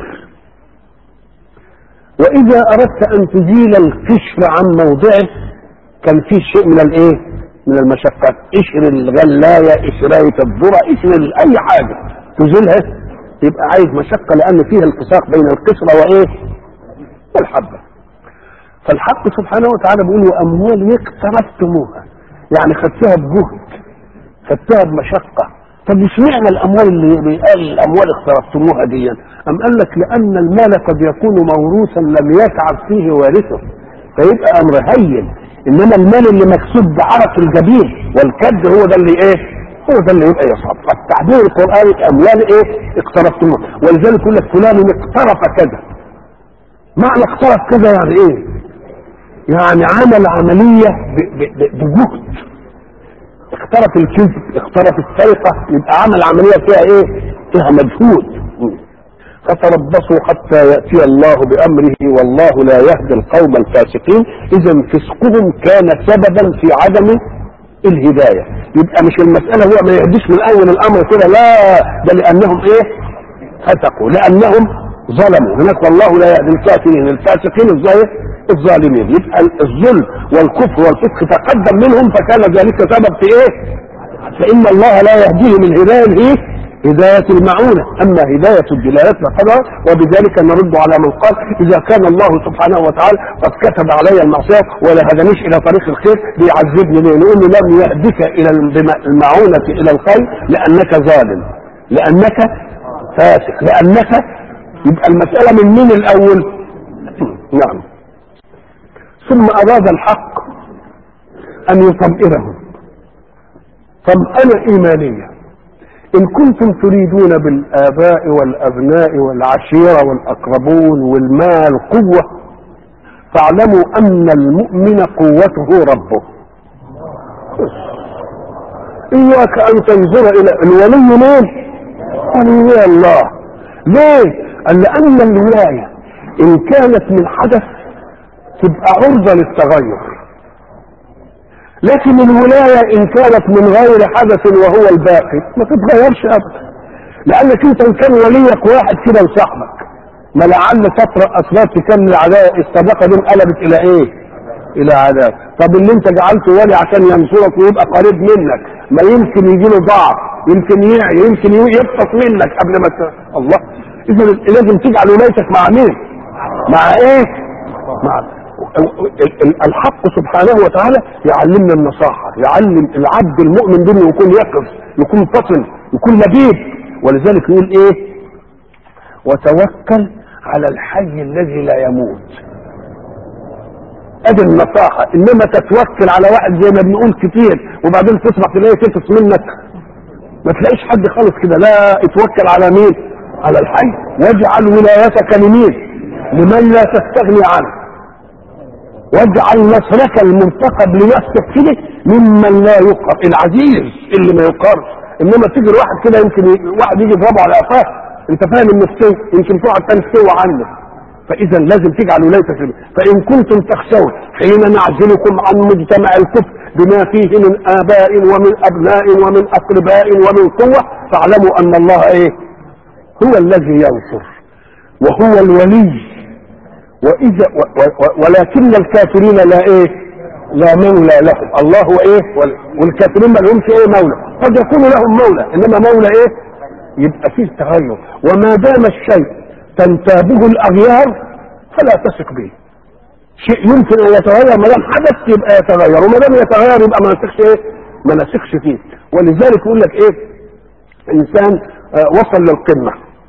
واذا اردت ان تزيل القشر عن موضعه كان في شيء من الايه من المشقات قشر الغلايه قشرايه الذره قشر اي حاجه تزيلها يبقى عايز مشقه لان فيها التصاق بين القشره وايه والحبه فالحق سبحانه وتعالى بيقول واموال اقترفتموها يعني خدتها بجهد خدتها بمشقه طب اشمعنى الاموال اللي بيقال الاموال اقترفتموها دي ام قال لك لان المال قد يكون موروثا لم يتعب فيه وارثه فيبقى امر هين انما المال اللي مكسوب بعرق الجبين والكد هو ده اللي ايه هو ده اللي يبقى يصعب فالتعبير القراني اموال ايه اقترفتموها ولذلك يقول لك فلان اقترف كذا معنى اقترف كذا يعني ايه يعني عمل عملية ب- ب- ب- بجهد اقترف الكذب اقترف السرقة يبقى عمل عملية فيها ايه فيها مجهود فتربصوا حتى يأتي الله بأمره والله لا يهدي القوم الفاسقين إذا فسقهم كان سببا في عدم الهداية يبقى مش المسألة هو ما يهديش من أول الأمر كده لا ده لأنهم إيه فسقوا لأنهم ظلموا هناك والله لا يهدي الكافرين الفاسقين الظاهر الظالمين يبقى الظلم والكفر والفسق تقدم منهم فكان ذلك سبب في ايه فإن الله لا يهديهم الهداية الايه هداية المعونة أما هداية الدلالات فقدها وبذلك نرد على من قال إذا كان الله سبحانه وتعالى قد كتب علي المعصية ولا هدانيش إلى طريق الخير بيعذبني ليه؟ نقول له لم يهدك إلى الم- المعونة إلى الخير لأنك ظالم لأنك فاسق لأنك يبقى المسألة من مين الأول؟ نعم ثم أراد الحق أن يطمئنهم طمأنة إيمانية إن كنتم تريدون بالآباء والأبناء والعشيرة والأقربون والمال قوة فاعلموا أن المؤمن قوته ربه إياك أن تنظر إلى الولي مين؟ ولي الله ليه؟ قال لأن الولاية إن كانت من حدث تبقى عرضة للتغير لكن الولاية إن كانت من غير حدث وهو الباقي ما تتغيرش أبدا لأنك أنت إن كان وليك واحد كده وصاحبك ما لعل فترة أسباب تكمل العداء الصداقة دي انقلبت إلى إيه؟ إلى عداء طب اللي أنت جعلته ولي عشان ينصرك ويبقى قريب منك ما يمكن يجي له ضعف يمكن يعي يمكن يبسط منك قبل ما ت... الله إذا لازم تجعل ولايتك مع مين؟ مع إيه؟ مع الحق سبحانه وتعالى يعلمنا النصاحة يعلم العبد المؤمن ده انه يكون يقظ يكون فطن يكون لبيب ولذلك يقول ايه وتوكل على الحي الذي لا يموت ادي النصاحة انما تتوكل على واحد زي ما بنقول كتير وبعدين تصبح تلاقيه تفس منك ما تلاقيش حد خالص كده لا اتوكل على مين على الحي واجعل ولايتك لمين لمن لا تستغني عنه واجعل نصرك المنتقب لنفسك كده ممن لا يقهر العزيز اللي ما يقهرش انما تيجي واحد كده يمكن ي- واحد يجي يضربه على قفاه انت فاهم انه استوى يمكن تقعد تاني استوى عنه فاذا لازم تجعل ولايتك لله. فان كنتم تخشون حين نعزلكم عن مجتمع الكفر بما فيه من اباء ومن ابناء ومن اقرباء ومن قوه فاعلموا ان الله ايه هو الذي ينصر وهو الولي واذا و و و ولكن الكافرين لا ايه لا مولى لهم الله هو ايه وال- والكافرين ما لهمش ايه مولى قد يكون لهم مولى انما مولى ايه يبقى فيه تغير وما دام الشيء تنتابه الاغيار فلا تثق به شيء يمكن ان يتغير ما دام حدث يبقى يتغير وما دام يتغير يبقى ما نثقش ايه ما نثقش فيه ولذلك يقول لك ايه انسان آه، وصل للقمه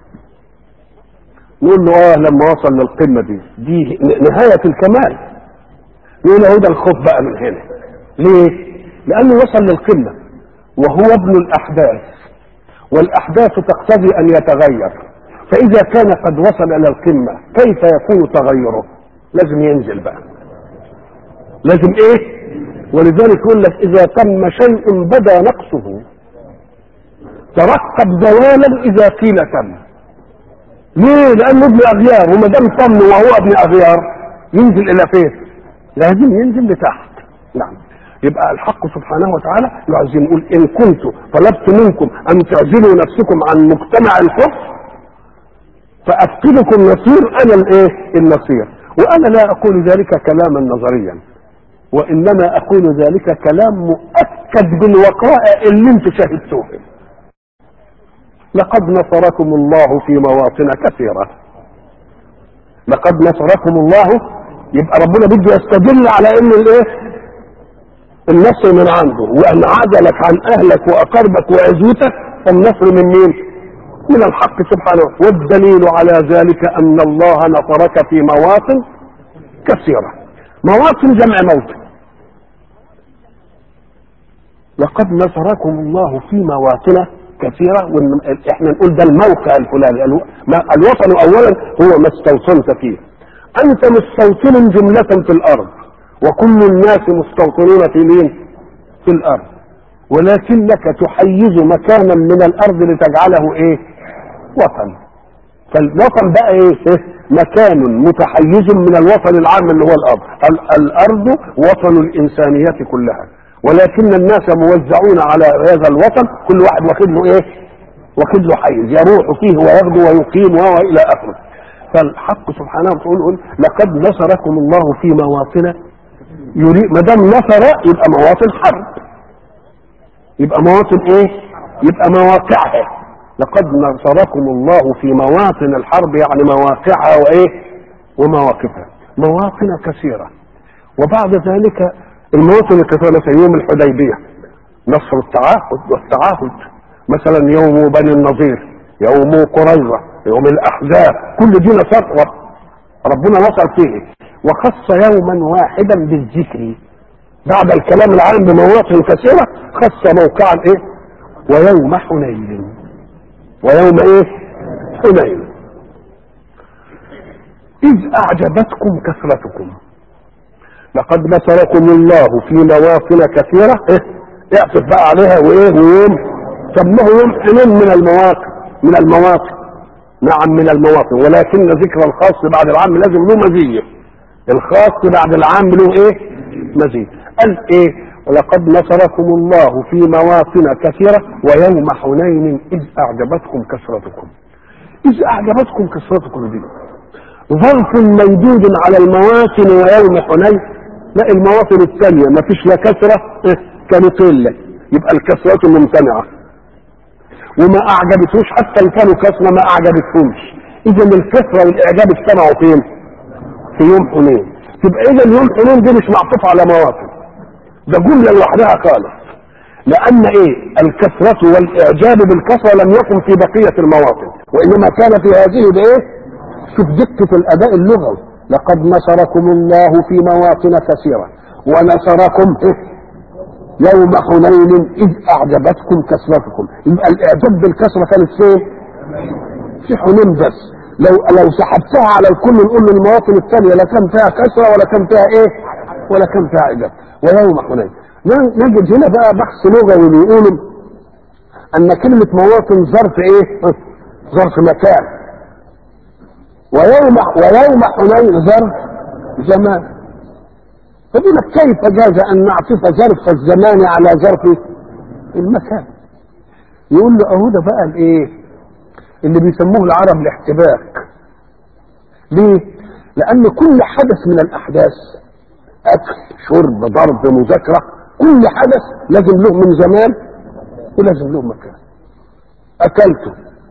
نقول له اه لما وصل للقمه دي دي نهايه الكمال يقول له ده الخوف بقى من هنا ليه؟ لانه وصل للقمه وهو ابن الاحداث والاحداث تقتضي ان يتغير فاذا كان قد وصل الى القمه كيف يكون تغيره؟ لازم ينزل بقى لازم ايه؟ ولذلك يقول لك اذا تم شيء بدا نقصه ترقب زوالا اذا قيل تم ليه؟ لانه ابن اغيار وما دام تم وهو ابن اغيار ينزل الى فين؟ لازم ينزل لتحت نعم يبقى الحق سبحانه وتعالى لازم يقول ان كنت طلبت منكم ان تعزلوا نفسكم عن مجتمع الكفر فافقدكم نصير انا الايه؟ النصير وانا لا اقول ذلك كلاما نظريا وانما اقول ذلك كلام مؤكد بالوقائع اللي انتم شاهدتوها لقد نصركم الله في مواطن كثيرة لقد نصركم الله يبقى ربنا بده يستدل على ان الايه النصر من عنده وان عزلك عن اهلك واقربك وعزوتك النصر من مين من الحق سبحانه والدليل على ذلك ان الله نصرك في مواطن كثيرة مواطن جمع موطن لقد نصركم الله في مواطن كثيرة واحنا نقول ده الموقع الفلاني الو... ما الوطن اولا هو ما استوطنت فيه انت مستوطن جملة في الارض وكل الناس مستوطنون في مين في الارض ولكنك تحيز مكانا من الارض لتجعله ايه وطن فالوطن بقى ايه, إيه؟ مكان متحيز من الوطن العام اللي هو الارض ال- الارض وطن الانسانية كلها ولكن الناس موزعون على هذا الوطن كل واحد واخد له ايه واخد له حيز يروح فيه ويغدو ويقيم وهو الى اخره فالحق سبحانه وتعالى يقول لقد نصركم الله في مواطن يريد ما دام نصر يبقى مواطن حرب يبقى مواطن ايه يبقى مواقعها لقد نصركم الله في مواطن الحرب يعني مواقعها وايه ومواقفها مواطن كثيره وبعد ذلك المواطن الكثيره مثلا يوم الحديبيه نصر التعاهد والتعاهد مثلا يوم بني النضير يوم قريظه يوم الاحزاب كل دي نصر رب ربنا نصر فيه وخص يوما واحدا بالذكر بعد الكلام العام بمواطن كثيره خص موقعا ايه ويوم حنين ويوم ايه حنين اذ اعجبتكم كثرتكم لقد نصركم الله في مواطن كثيرة إيه؟ اعطف بقى عليها وايه ويوم سموه يوم حنين من المواطن من المواطن نعم من المواطن ولكن ذكر الخاص بعد العام لازم له مزية الخاص بعد العام له ايه مزية قال ايه ولقد نصركم الله في مواطن كثيرة ويوم حنين إذ أعجبتكم كثرتكم إذ أعجبتكم كثرتكم دي ظرف ممدود على المواطن ويوم حنين لا المواطن الثانية ما فيش لا كثرة كانوا قلة يبقى الكثرة ممتنعة وما أعجبتهوش حتى إن كانوا كثرة ما أعجبتهمش إذا الكثرة والإعجاب اجتمعوا فين؟ في يوم حنين تبقى إذا يوم حنين دي مش معطوفة على مواطن ده جملة لوحدها خالص لأن إيه الكثرة والإعجاب بالكثرة لم يكن في بقية المواطن وإنما كان في هذه بإيه؟ شوف دقة الأداء اللغوي لقد نصركم الله في مواطن كثيرة ونصركم يوم حنين إذ أعجبتكم كثرتكم يبقى الإعجاب بالكثرة كانت فين؟ في حنين بس لو لو سحبتها على الكل نقول المواطن الثانية لا كان فيها كثرة ولا كان فيها إيه؟ ولا كان فيها عدة ويوم حنين نجد هنا بقى بحث لغوي بيقولوا ان كلمة مواطن ظرف ايه ظرف مكان ويوم ويوم حنين ظرف زمان فبيقول لك كيف جاز ان نعطف ظرف الزمان على ظرف المكان يقول له اهو ده بقى الايه اللي بيسموه العرب الاحتباك ليه لان كل حدث من الاحداث اكل شرب ضرب مذاكره كل حدث لازم له من زمان ولازم له مكان اكلته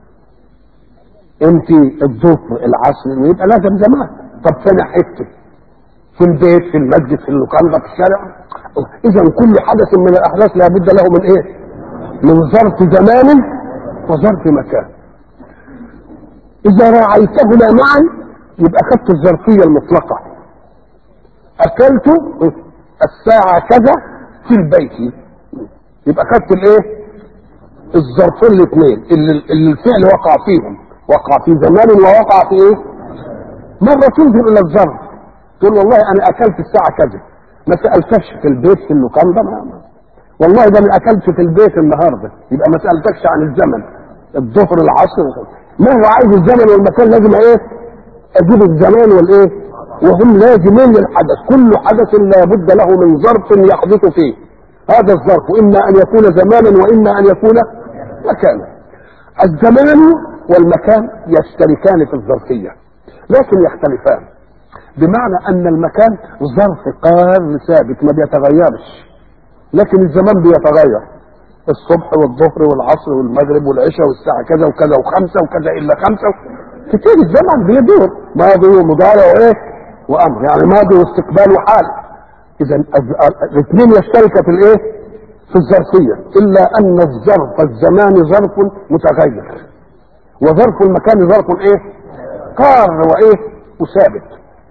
انت الظهر العصر يبقى لازم زمان طب فين حته في البيت في المسجد في اللوكاندا في الشارع اذا كل حدث من الاحداث لابد له من ايه من ظرف زمان وظرف مكان اذا راعيتهما معا يبقى اخذت الظرفيه المطلقه اكلت الساعه كذا في البيت يبقى اخذت الايه الظرفين الاثنين اللي, اللي الفعل وقع فيهم وقع في زمان ووقع في ايه مره تنظر الى الظرف تقول والله انا اكلت الساعه كذا ما سالتكش في البيت في اللوكاندا ما والله ده انا اكلت في البيت النهارده يبقى ما سالتكش عن الزمن الظهر العصر ما هو عايز الزمن والمكان لازم ايه اجيب الزمان والايه وهم لازمين للحدث كل حدث لابد له من ظرف يحدث فيه هذا الظرف اما ان يكون زمانا واما ان يكون مكانا الزمان والمكان يشتركان في الظرفيه لكن يختلفان بمعنى ان المكان ظرف قار ثابت ما بيتغيرش لكن الزمان بيتغير الصبح والظهر والعصر والمغرب والعشاء والساعة كذا وكذا وخمسة وكذا إلا خمسة كتير الزمن بيدور ماضي ومضارع وإيه وأمر يعني ماضي واستقبال وحال إذا الاثنين يشتركا في الإيه في الظرفية إلا أن الظرف الزمان ظرف متغير وظرف المكان ظرف إيه قار وإيه وثابت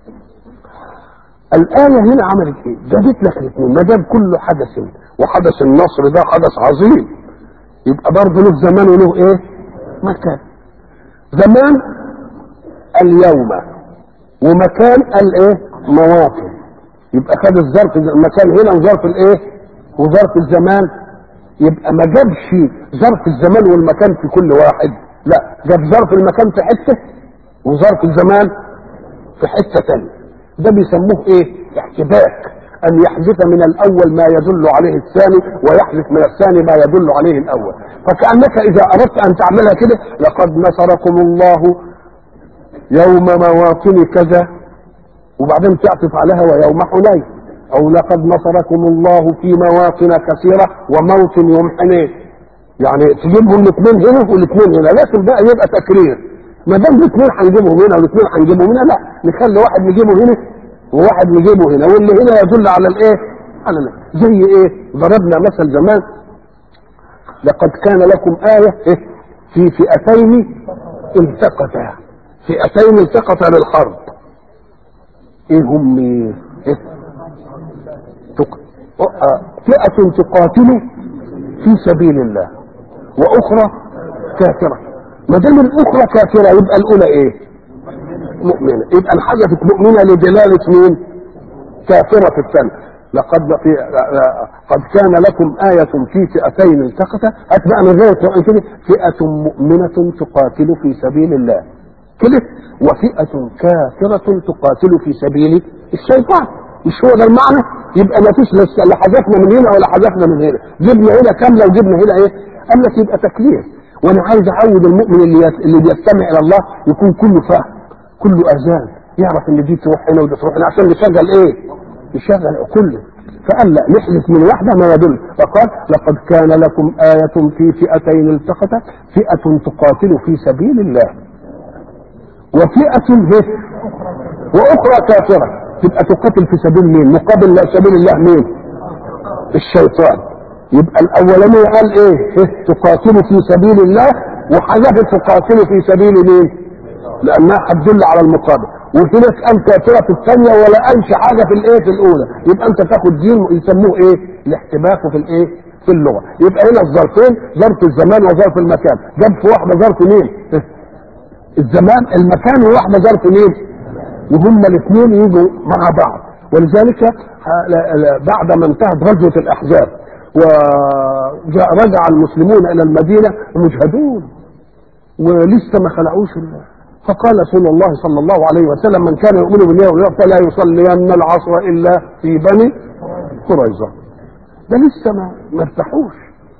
الآية هنا عملت إيه؟ جابت لك الاثنين ما دام كل حدث وحدث النصر ده حدث عظيم يبقى برضه له زمان وله إيه؟ مكان. زمان اليوم ومكان الإيه؟ مواطن. يبقى خد الظرف المكان هنا وظرف الإيه؟ وظرف الزمان يبقى ما جابش ظرف الزمان والمكان في كل واحد لا جاب ظرف المكان في حتة وظرف الزمان في حتة ثانيه ده بيسموه ايه احتباك ان يحدث من الاول ما يدل عليه الثاني ويحدث من الثاني ما يدل عليه الاول فكانك اذا اردت ان تعملها كده لقد نصركم الله يوم مواطن كذا وبعدين تعطف عليها ويوم حنين او لقد نصركم الله في مواطن كثيره وموطن يوم حنين يعني تجيبهم الاثنين هنا والاثنين هنا لكن بقى يبقى تكرير ما دام الاثنين هنجيبهم هنا والاثنين هنجيبهم هنا لا نخلي واحد نجيبه هنا وواحد نجيبه هنا واللي هنا يدل على الايه؟ على الايه؟ زي ايه؟ ضربنا مثل زمان لقد كان لكم آية إيه؟ في فئتين التقتا فئتين التقتا للحرب ايه هم إيه؟ تق... فئة تقاتل في سبيل الله وأخرى كافرة ما دام الاخرى كافره يبقى الاولى ايه مؤمنه يبقى انحذفت مؤمنه لدلاله مين كافره في الثانيه لقد في قد كان لكم آية في فئتين التقتا أتبع من غير كده فئة مؤمنة تقاتل في سبيل الله كده وفئة كافرة تقاتل في سبيل الشيطان مش هو ده المعنى يبقى ما فيش لا حذفنا من هنا ولا حذفنا من هنا جبنا هنا كاملة وجبنا هنا ايه قال لك يبقى تكليف وانا عايز اعود المؤمن اللي اللي بيستمع الى الله يكون كله فهم كله اذان يعرف ان دي تروح هنا ودي تروح هنا عشان يشغل ايه يشغل كله فقال لا نحدث من واحده ما يدل فقال لقد كان لكم آية في فئتين التقتا فئة تقاتل في سبيل الله وفئة هي وأخرى كافرة تبقى تقاتل في سبيل مين؟ مقابل سبيل الله مين؟ الشيطان يبقى الاولانيه قال ايه, إيه؟ تقاتلوا في سبيل الله وحذفت تقاتلوا في سبيل مين لانها هتدل على المقابل وهناك قال كافره في الثانيه ولا قالش حاجه في الايه في الاولى يبقى انت تاخد دين يسموه ايه الاحتباك في الايه في اللغه يبقى هنا الظرفين ظرف الزمان وظرف المكان جاب في واحده ظرف مين الزمان المكان وواحده ظرف مين وهما الاثنين يجوا مع بعض ولذلك بعد ما انتهت غزوة الأحزاب ورجع المسلمون إلى المدينة مجهدون ولسه ما خلعوش الله فقال رسول الله صلى الله عليه وسلم من كان يؤمن بالله واليوم فلا يصلين العصر إلا في بني قريظة ده لسه ما ما ارتاحوش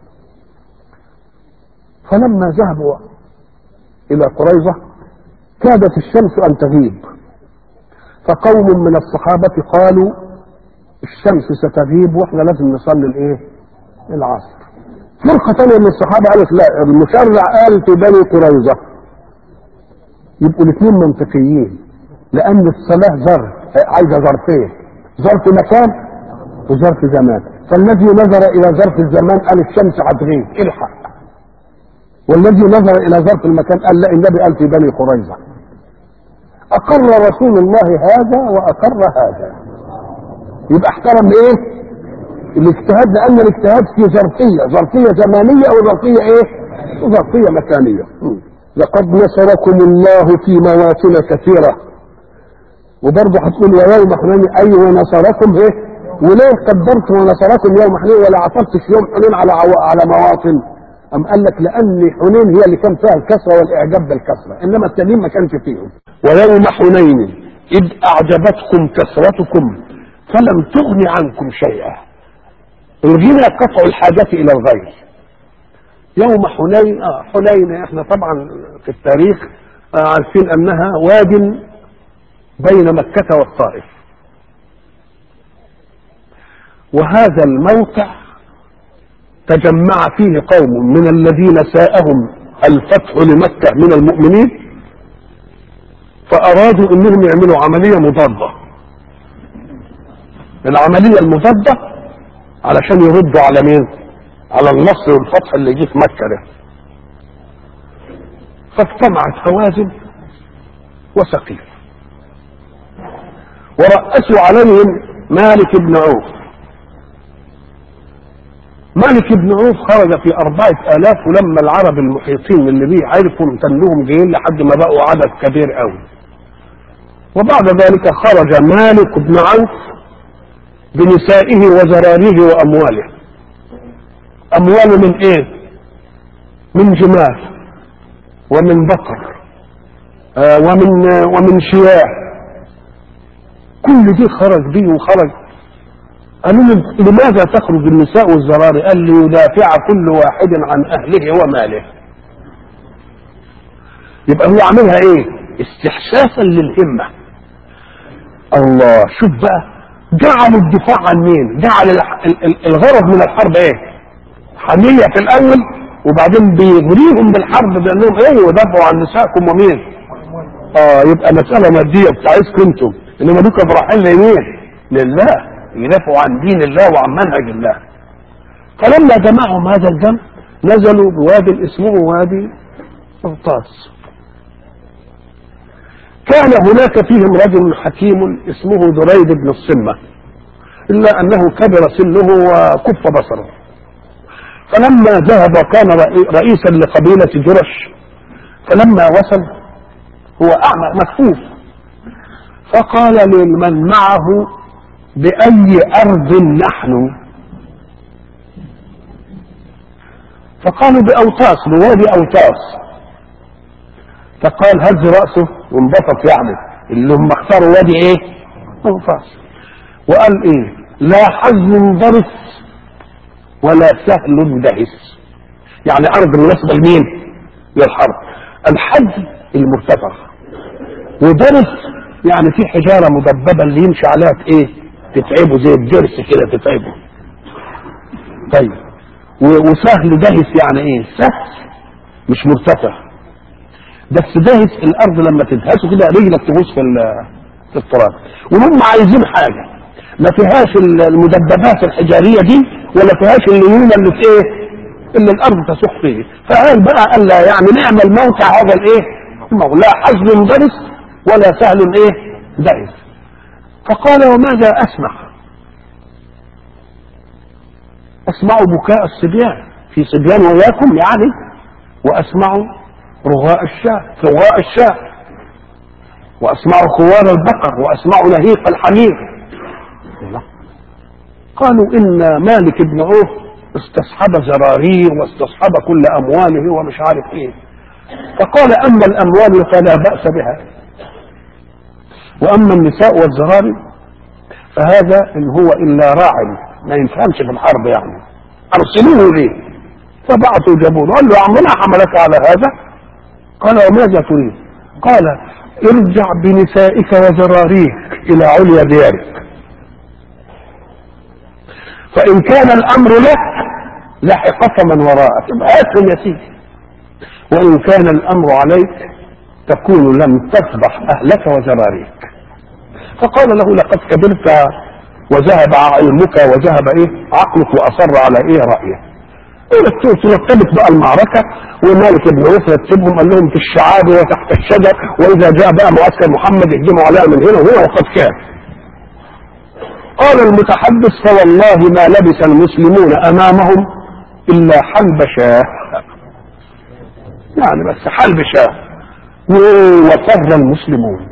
فلما ذهبوا إلى قريظة كادت الشمس أن تغيب فقوم من الصحابة قالوا الشمس ستغيب واحنا لازم نصلي الايه؟ العصر. فرقة ثانية من الصحابة قالت لا المشرع قال في بني قريظة. يبقوا الاثنين منطقيين لأن الصلاة ظرف عايزة ظرفين ظرف مكان وظرف زمان فالذي نظر إلى ظرف الزمان قال الشمس هتغيب الحق والذي نظر إلى ظرف المكان قال لا النبي قال في بني قريظة أقر رسول الله هذا وأقر هذا يبقى احترم ايه الاجتهاد لان الاجتهاد في ظرفيه ظرفيه زمانيه او ظرفيه ايه ظرفيه مكانيه م. لقد نصركم الله في مواطن كثيره وبرضه هتقول ويوم حنين اي ونصركم ايه وليه قدرت ونصركم يوم حنين ولا عطفتش يوم حنين على عو... على مواطن أم قال لك لأن حنين هي اللي كان فيها الكسرة والإعجاب بالكسرة إنما التانيين ما كانش فيهم ويوم حنين إذ أعجبتكم كثرتكم فلم تغن عنكم شيئا الغنى قطع الحاجة إلى الغير يوم حنين آه حنين احنا طبعا في التاريخ آه عارفين انها واد بين مكة والطائف وهذا الموقع تجمع فيه قوم من الذين ساءهم الفتح لمكة من المؤمنين فأرادوا انهم يعملوا عملية مضادة العملية المضادة علشان يردوا على مين على النصر والفتح اللي جه في مكة ده فاجتمعت هوازن وسقيف ورأسوا عليهم مالك بن عوف مالك بن عوف خرج في أربعة آلاف ولما العرب المحيطين اللي بيه عرفوا انهم جايين لحد ما بقوا عدد كبير قوي وبعد ذلك خرج مالك بن عوف بنسائه وزراريه وأمواله أمواله من إيه؟ من جمال ومن بقر آه ومن آه ومن شياه كل دي خرج به وخرج قالوا له لماذا تخرج النساء والزراري؟ قال ليدافع كل واحد عن أهله وماله يبقى هو عاملها ايه استحساسا للهمة الله شوف بقى جعل الدفاع عن مين جعل الغرض من الحرب ايه حمية في الاول وبعدين بيغريهم بالحرب بانهم ايه ودافعوا عن نسائكم ومين اه يبقى مسألة مادية بتاعتكم انتم انما دوك رايحين لمين لله يدافعوا عن دين الله وعن منهج الله فلما جمعهم هذا الجمع نزلوا بواد اسمه وادي قرطاس كان هناك فيهم رجل حكيم اسمه دريد بن الصمة إلا أنه كبر سنه وكف بصره فلما ذهب كان رئيسا لقبيلة جرش فلما وصل هو أعمى مكفوف فقال لمن معه بأي أرض نحن فقالوا بأوتاس بوادي أوتاس فقال هز رأسه وانبسط يعني اللي هم اختاروا وادي ايه أوتاس وقال ايه لا حزن ضرس ولا سهل دهس يعني أرض مناسبة لمين للحرب الحج المرتفع ودرس يعني في حجارة مدببة اللي يمشي عليها ايه تتعبه زي الدرس كده تتعبه طيب وسهل دهس يعني ايه سهل مش مرتفع بس دهس الارض لما تدهسه كده رجلك تغوص في في التراب وهم عايزين حاجه ما فيهاش المدببات الحجاريه دي ولا فيهاش الليونه اللي في ايه اللي الارض تسح فيه فقال بقى قال لا يعني نعمل موقع هذا الايه لا حزن درس ولا سهل ايه دهس فقال وماذا اسمع اسمع بكاء الصبيان في صبيان وياكم يعني واسمع رغاء الشاة رغاء الشاة واسمع خوار البقر واسمع نهيق الحمير قالوا إن مالك بن عوف استصحب زراريه واستصحب كل أمواله ومش عارف إيه فقال أما الأموال فلا بأس بها وأما النساء والزراري فهذا إن هو إلا راع ما ينفهمش في الحرب يعني أرسلوه ليه فبعثوا جابوه قال له عمنا حملك على هذا قال وماذا تريد قال ارجع بنسائك وزراريك إلى عليا ديارك فإن كان الأمر لك لحق من وراءك يبقى أسلم يا سيدي وإن كان الأمر عليك تكون لم تفضح أهلك وزراريك فقال له لقد كبرت وذهب علمك وذهب ايه عقلك واصر على ايه رايه ترتبط بقى المعركة ومالك بن عوف رتبهم قال لهم في الشعاب وتحت الشجر وإذا جاء بقى معسكر محمد يهجموا عليها من هنا وهو وقد كان قال المتحدث فوالله ما لبس المسلمون أمامهم إلا حلب شاه يعني بس حلب شاه وفر المسلمون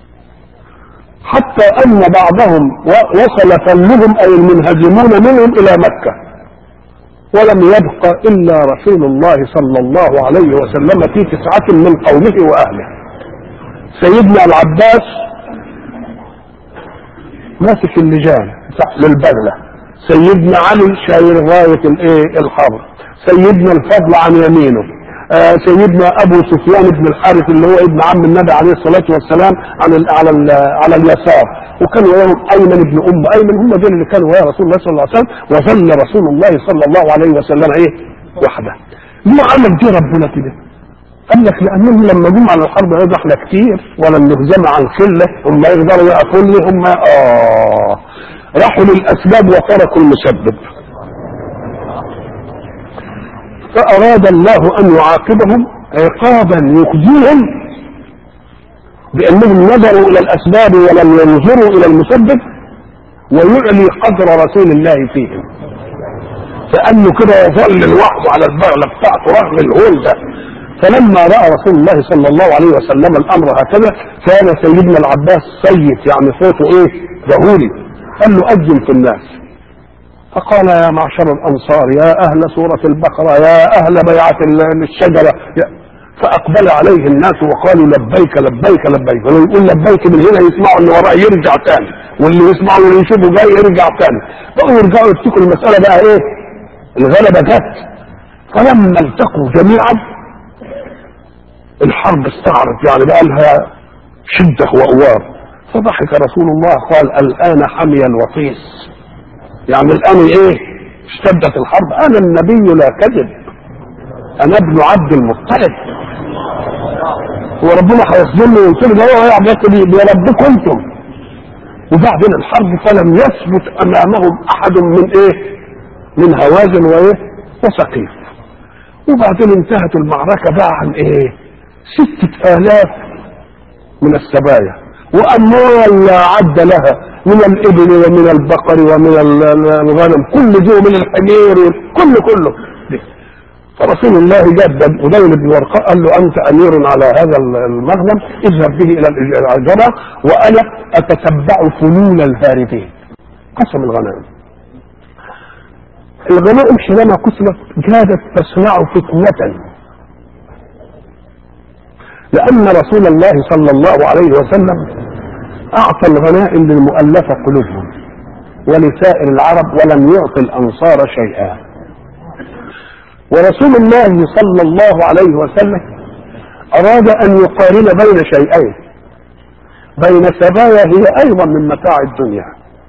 حتى أن بعضهم وصل فلهم أي المنهزمون منهم إلى مكة ولم يبق إلا رسول الله صلى الله عليه وسلم في تسعة من قومه وأهله سيدنا العباس ماسك اللجان للبغلة سيدنا علي شايل راية الايه الحرب سيدنا الفضل عن يمينه آه سيدنا ابو سفيان بن الحارث اللي هو ابن عم النبي عليه الصلاه والسلام على ال على ال على اليسار وكان وياهم ايمن بن ام ايمن هم دول اللي كانوا ويا رسول الله صلى الله عليه وسلم وظل رسول الله صلى الله عليه وسلم ايه وحده ليه عمل دي ربنا كده قال لك لانهم لما جم على الحرب يقعدوا احنا كتير ولم نهزم عن قله هم يقدروا يقفوا لي هم اه راحوا للاسباب وتركوا المسبب فأراد الله أن يعاقبهم عقابا يخزيهم بأنهم نظروا إلى الأسباب ولم ينظروا إلى المسبب ويعلي قدر رسول الله فيهم فأنه كده يظل لوحده على البغلة بتاعته رغم الهول ده فلما رأى رسول الله صلى الله عليه وسلم الأمر هكذا كان سيدنا العباس سيد يعني صوته إيه ظهوري قال له أذن في الناس فقال يا معشر الأنصار يا أهل سورة البقرة يا أهل بيعة الشجرة فأقبل عليه الناس وقالوا لبيك لبيك لبيك ولو يقول لبيك من هنا يسمعوا اللي وراه يرجع تاني واللي يسمعوا واللي يشوفوا جاي يرجع تاني بقوا يرجعوا يفتكروا المسألة بقى إيه الغلبة جت فلما التقوا جميعا الحرب استعرت يعني بقى لها شدة وأوار فضحك رسول الله قال الآن حمي الوطيس يعني الآن إيه اشتدت الحرب أنا النبي لا كذب أنا ابن عبد المطلب وربنا هيخذلني ويقول له هو يا بربكم انتم وبعدين الحرب فلم يثبت امامهم احد من ايه من هوازن وايه وسقيف وبعدين انتهت المعركة بقى عن ايه ستة الاف من السبايا واموال لا عد لها من الابل ومن البقر ومن الغنم كل دي ومن الحمير كل كله دي. فرسول الله جاب هذيل بن ورقاء قال له انت امير على هذا المغنم اذهب به الى العجره وانا اتتبع فنون الهاربين قسم الغنائم الغنائم حينما قسمت كادت تصنع فتنة لأن رسول الله صلى الله عليه وسلم أعطى الغنائم للمؤلفة قلوبهم ولسائر العرب ولم يعطي الأنصار شيئا ورسول الله صلى الله عليه وسلم أراد أن يقارن بين شيئين بين سبايا هي أيضا من متاع الدنيا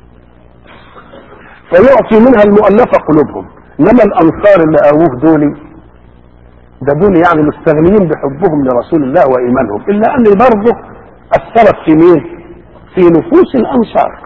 فيعطي منها المؤلفة قلوبهم إنما الأنصار اللي أووه دول ده دول يعني مستغنيين بحبهم لرسول الله وإيمانهم إلا أن برضه أثرت في مين؟ في نفوس الأنصار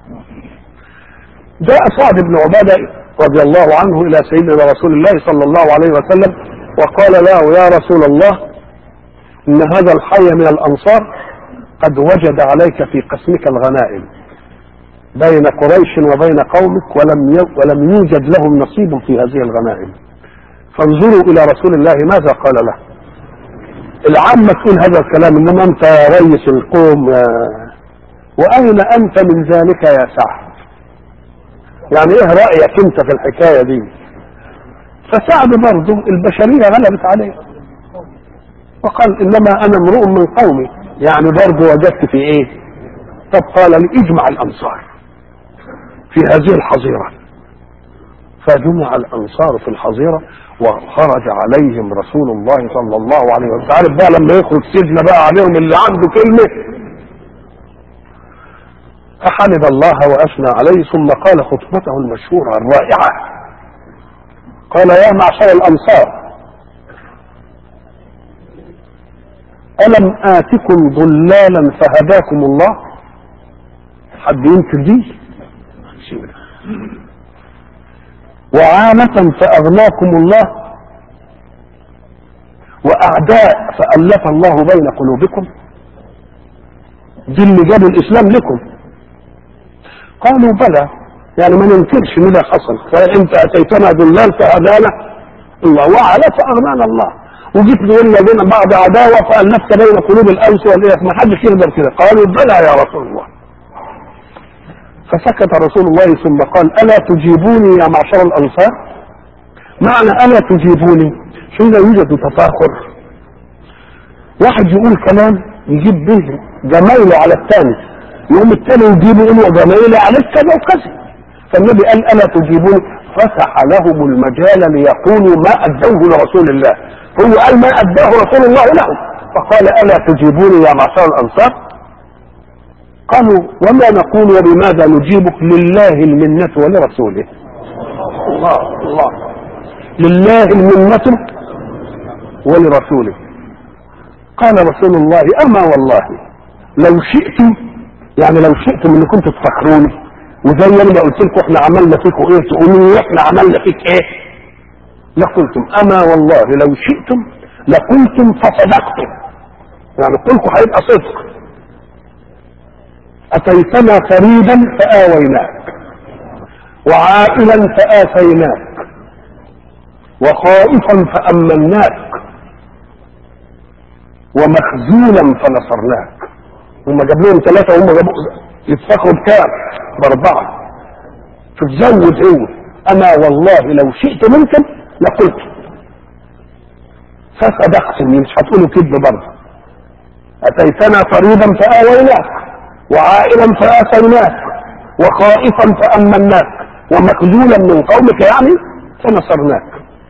جاء سعد بن عبادة رضي الله عنه الى سيدنا رسول الله صلى الله عليه وسلم وقال له يا رسول الله ان هذا الحي من الانصار قد وجد عليك في قسمك الغنائم بين قريش وبين قومك ولم ولم يوجد لهم نصيب في هذه الغنائم فانظروا الى رسول الله ماذا قال له العامة تقول هذا الكلام انما انت يا ريس القوم واين انت من ذلك يا سعد يعني ايه رايك انت في الحكايه دي فسعد برضه البشريه غلبت عليه وقال انما انا امرؤ من قومي يعني برضه وجدت في ايه طب قال لي اجمع الانصار في هذه الحظيره فجمع الانصار في الحظيره وخرج عليهم رسول الله صلى الله عليه وسلم عارف بقى لما يخرج سيدنا بقى عليهم اللي عنده كلمه فحمد الله واثنى عليه ثم قال خطبته المشهوره الرائعه قال يا معشر الانصار الم اتكم ضلالا فهداكم الله حد ينكر دي وعامة فأغناكم الله وأعداء فألف الله بين قلوبكم دي اللي جاب الإسلام لكم قالوا بلى يعني ما ننكرش ان ده حصل فانت اتيتنا ضلال فهدانا الله وعلى فاغنانا الله وجيت تقول لنا بعض عداوه فالفت بين قلوب الانس والايه ما حدش يقدر كده قالوا بلى يا رسول الله فسكت رسول الله ثم قال الا تجيبوني يا معشر الانصار معنى الا تجيبوني حين يوجد تفاخر واحد يقول كلام يجيب به جمايله على الثاني يوم الثاني يجيبوا يقولوا جمايلي عليك كذا وكذا فالنبي قال الا تجيبوني فتح لهم المجال ليقولوا ما ادوه لرسول الله هو قال ما اداه رسول الله لهم فقال الا تجيبوني يا معشر الانصار قالوا وما نقول وبماذا نجيبك لله المنة ولرسوله الله الله لله المنة ولرسوله قال رسول الله اما والله لو شئتم يعني لو شئتم ان كنتم تفكروني وزي انا ما قلت لكم احنا عملنا فيكم ايه تقولوا احنا عملنا فيك ايه لقلتم اما والله لو شئتم لقلتم فصدقتم يعني قولكم هيبقى صدق اتيتنا فريدا فاويناك وعائلا فاتيناك وخائفا فامناك ومخزولا فنصرناك هم جاب لهم ثلاثه وهم جابوا يتفخروا بكام باربعه شوف زود هو اما والله لو شئت منكم لقلت فصدقتم مش هتقولوا كذب برضه اتيتنا فريضا فاويناك وعائلا فاتيناك وخائفا فامناك ومخذولا من قومك يعني فنصرناك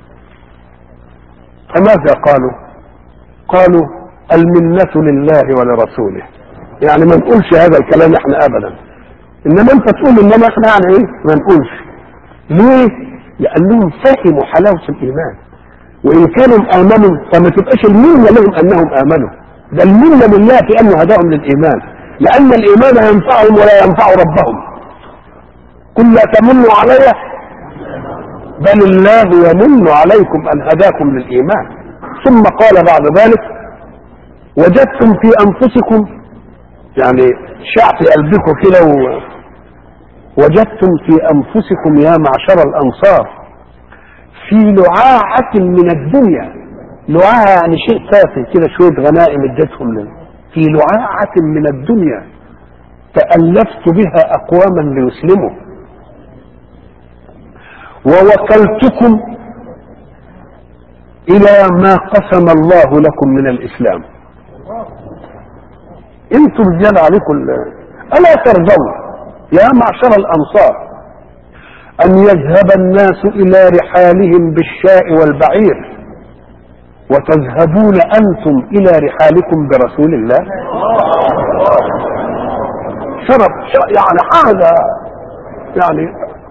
فماذا قالوا قالوا المنة لله ولرسوله يعني ما نقولش هذا الكلام احنا ابدا انما انت تقول انما احنا يعني ايه ما نقولش ليه لانهم فهموا حلاوه الايمان وان كانوا امنوا فما تبقاش المنه لهم انهم امنوا ده المنه لله في انه هداهم للايمان لان الايمان ينفعهم ولا ينفع ربهم قل لا تمنوا علي بل الله يمن عليكم ان هداكم للايمان ثم قال بعد ذلك وجدتم في انفسكم يعني شع في قلبكم كده و... وجدتم في انفسكم يا معشر الانصار في لعاعة من الدنيا لعاعة يعني شيء تافه كده شوية غنائم اديتهم لنا في لعاعة من الدنيا تألفت بها أقواما ليسلموا ووكلتكم إلى ما قسم الله لكم من الإسلام انتم رجال عليكم الا ترضون يا معشر الانصار ان يذهب الناس الى رحالهم بالشاء والبعير وتذهبون انتم الى رحالكم برسول الله شرف يعني هذا يعني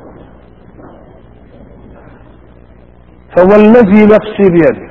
فوالذي نفسي بيده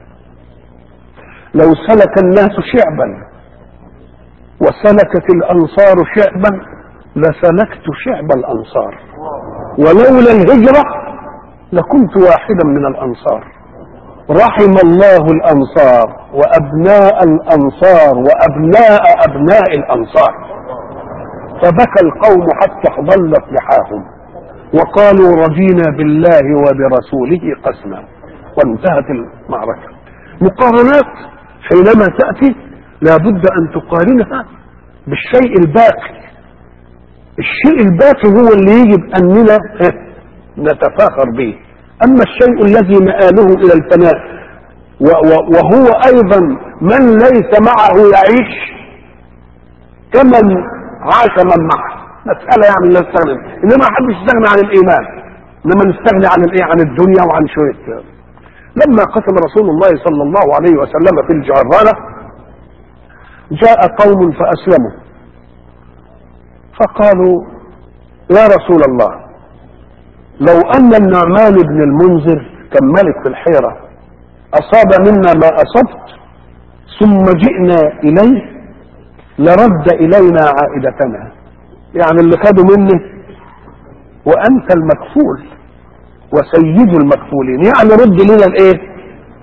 لو سلك الناس شعبا وسلكت الانصار شعبا لسلكت شعب الانصار ولولا الهجره لكنت واحدا من الانصار رحم الله الانصار وابناء الانصار وابناء ابناء الانصار فبكى القوم حتى ضلت لحاهم وقالوا رضينا بالله وبرسوله قسما وانتهت المعركه مقارنات حينما تاتي لابد ان تقارنها بالشيء الباقي الشيء الباقي هو اللي يجب اننا نتفاخر به اما الشيء الذي مآله الى الفناء وهو ايضا من ليس معه يعيش كمن عاش من معه مسألة يعني لا نستغنى انما ما حدش يستغنى عن الايمان انما نستغني عن الايه عن الدنيا وعن شوية لما قتل رسول الله صلى الله عليه وسلم في الجعرانة جاء قوم فاسلموا فقالوا يا رسول الله لو ان النعمان بن المنذر كان ملك في الحيرة اصاب منا ما اصبت ثم جئنا اليه لرد الينا عائدتنا يعني اللي خدوا مني وانت المكفول وسيد المكفولين يعني رد لنا الايه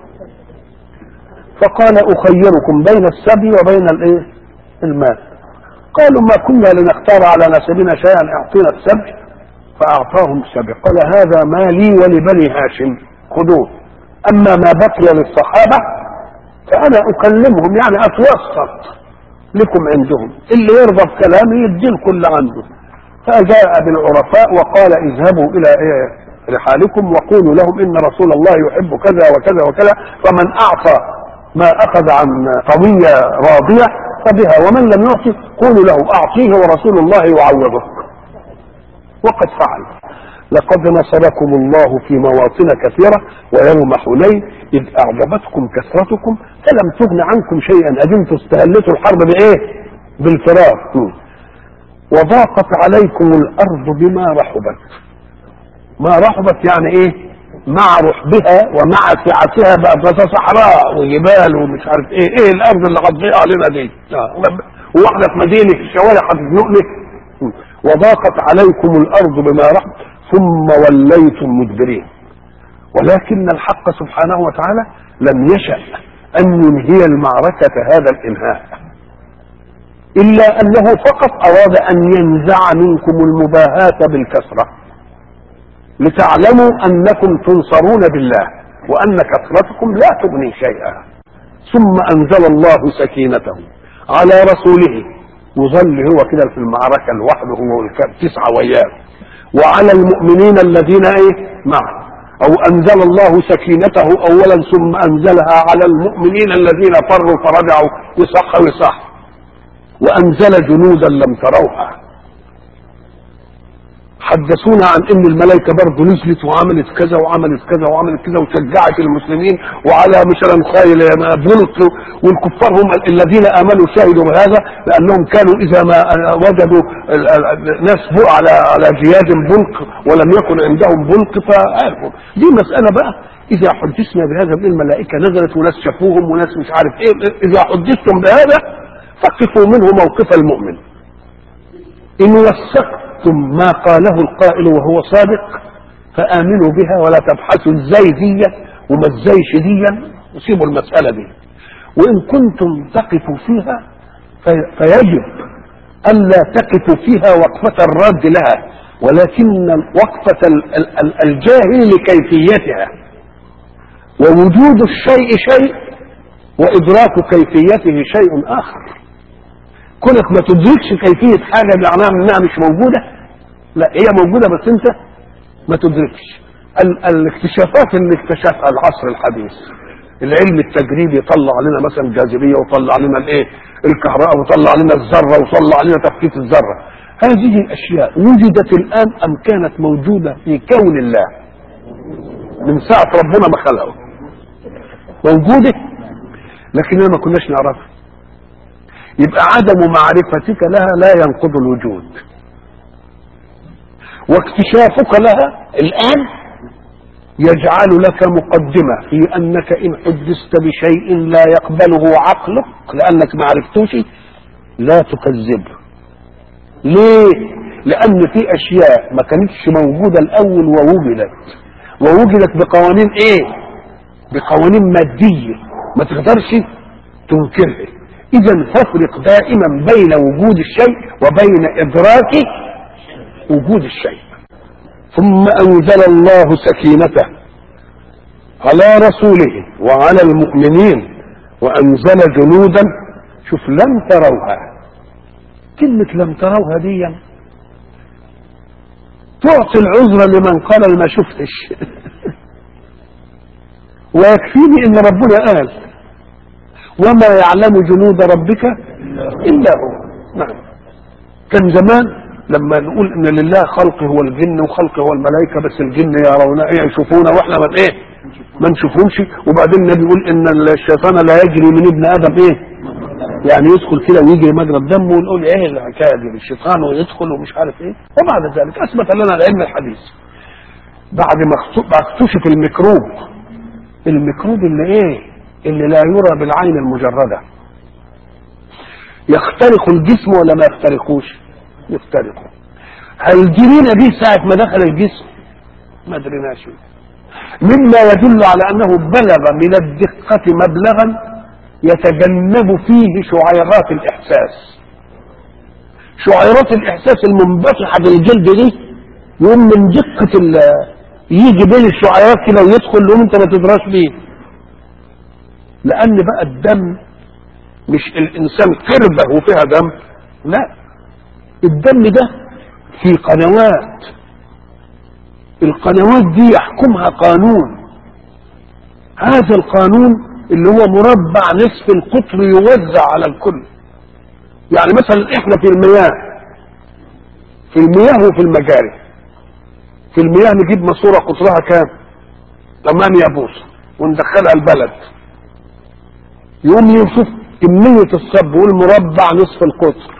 فقال اخيركم بين السبي وبين الايه المال قالوا ما كنا لنختار على نسبنا شيئا اعطينا السبي فاعطاهم السبي قال هذا ما لي ولبني هاشم خذوه اما ما بقي للصحابه فانا اكلمهم يعني اتوسط لكم عندهم اللي يرضى بكلامي يدي الكل عنده فجاء بالعرفاء وقال اذهبوا الى إيه رحالكم وقولوا لهم ان رسول الله يحب كذا وكذا وكذا فمن اعطى ما اخذ عن قضيه راضيه فبها ومن لم يعطي قولوا له اعطيه ورسول الله يعوضك وقد فعل لقد نصركم الله في مواطن كثيرة ويوم حنين إذ أعجبتكم كثرتكم فلم تغن عنكم شيئا أدمتم استهلتوا الحرب بإيه؟ بالفرار وضاقت عليكم الأرض بما رحبت ما رحبت يعني إيه؟ مع رحبها ومع سعتها بقى صحراء وجبال ومش عارف ايه ايه الارض اللي هتضيع علينا دي واحنا في مدينه الشوارع هتزنقني وضاقت عليكم الارض بما رحبت ثم وليتم مدبرين ولكن الحق سبحانه وتعالى لم يشأ أن ينهي المعركة هذا الإنهاء إلا أنه فقط أراد أن ينزع منكم المباهاة بالكسرة لتعلموا أنكم تنصرون بالله وأن كثرتكم لا تغني شيئا ثم أنزل الله سكينته على رسوله يظل هو كده في المعركة لوحده هو والتسعة وياه وعلى المؤمنين الذين ايه معه او انزل الله سكينته اولا ثم انزلها على المؤمنين الذين فروا فرجعوا يصح ويصح وانزل جنودا لم تروها حدثونا عن ان الملائكه برضه نزلت وعملت كذا وعملت كذا وعملت كذا وشجعت المسلمين وعلى مثلا خيل بلط والكفار هم الذين امنوا شهدوا بهذا لانهم كانوا اذا ما وجدوا ناس على على جياد بلق ولم يكن عندهم بلق فعرفوا دي مساله بقى اذا حدثنا بهذا الملائكه نزلت وناس شافوهم وناس مش عارف ايه اذا حدثتم بهذا فقفوا منه موقف المؤمن ان وثقت عرفتم ما قاله القائل وهو صادق فآمنوا بها ولا تبحثوا ازاي دي وما ازاي ديا وسيبوا المسألة دي وإن كنتم تقفوا فيها في فيجب ألا تقفوا فيها وقفة الرد لها ولكن وقفة الجاهل لكيفيتها ووجود الشيء شيء وإدراك كيفيته شيء آخر كونك ما تدركش كيفية حاجة معناها انها مش موجودة لا هي موجودة بس انت ما تدركش ال- الاكتشافات اللي اكتشفها العصر الحديث العلم التجريبي يطلع لنا مثلا الجاذبية وطلع لنا الايه الكهرباء وطلع لنا الذرة وطلع لنا تفكيك الذرة هذه الاشياء وجدت الان ام كانت موجودة في كون الله من ساعة ربنا ما خلقه موجودة لكننا ما كناش نعرفها يبقى عدم معرفتك لها لا ينقض الوجود واكتشافك لها الآن يجعل لك مقدمة في أنك إن حدثت بشيء لا يقبله عقلك لأنك ما عرفتوش لا تكذبه ليه؟ لأن في أشياء ما كانتش موجودة الأول ووجدت ووجدت بقوانين إيه؟ بقوانين مادية ما تقدرش تنكرها إذا فافرق دائما بين وجود الشيء وبين إدراك وجود الشيء ثم أنزل الله سكينته على رسوله وعلى المؤمنين وأنزل جنودا شوف لم تروها كلمة لم تروها دي تعطي العذر لمن قال ما شفتش ويكفيني ان ربنا قال وما يعلم جنود ربك الا هو نعم كان زمان لما نقول ان لله خلق هو الجن وخلق هو الملائكه بس الجن يرون ايه يشوفونا واحنا من ايه ما نشوفهمش وبعدين النبي يقول ان الشيطان لا يجري من ابن ادم ايه يعني يدخل كده ويجري مجرى الدم ونقول ايه الحكايه دي الشيطان ويدخل ومش عارف ايه وبعد ذلك اثبت لنا العلم الحديث بعد ما اكتشف الميكروب الميكروب اللي ايه اللي لا يرى بالعين المجرده يخترق الجسم ولا ما يخترقوش يخترقه هل جرينا به ساعة ما دخل الجسم ما دريناش مما يدل على انه بلغ من الدقة مبلغا يتجنب فيه شعيرات الاحساس شعيرات الاحساس المنبطحة بالجلد دي يقوم من دقة يجي بين الشعيرات كده ويدخل لهم انت ما تدراش بيه لان بقى الدم مش الانسان كربه وفيها دم لا الدم ده في قنوات القنوات دي يحكمها قانون هذا القانون اللي هو مربع نصف القطر يوزع على الكل يعني مثلا احنا في المياه في المياه وفي المجاري في المياه نجيب ماسوره قطرها كام 8 بوصه وندخلها البلد يقوم يشوف كمية الصب والمربع نصف القطر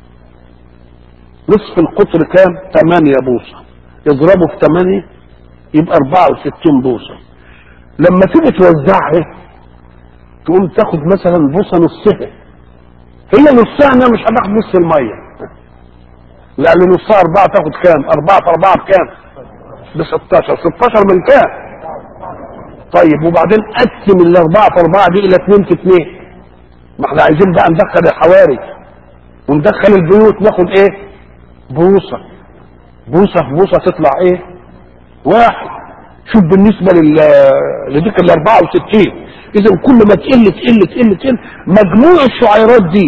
نصف القطر كام 8 بوصة يضربه في 8 يبقى 64 بوصة لما تيجي توزعها تقوم تاخد مثلا بوصة نصها هي نصها انها مش هتاخد نص المية لأن نصها أربعة تاخد كام؟ أربعة في أربعة بكام؟ ب 16 16 من كام؟ طيب وبعدين قسم الأربعة في أربعة دي إلى اثنين في اثنين ما احنا عايزين بقى ندخل الحواري وندخل البيوت ناخد ايه بوصة بوصة في بوصة تطلع ايه واحد شوف بالنسبة لل لديك ال 64 اذا كل ما تقل تقل تقل تقل مجموع الشعيرات دي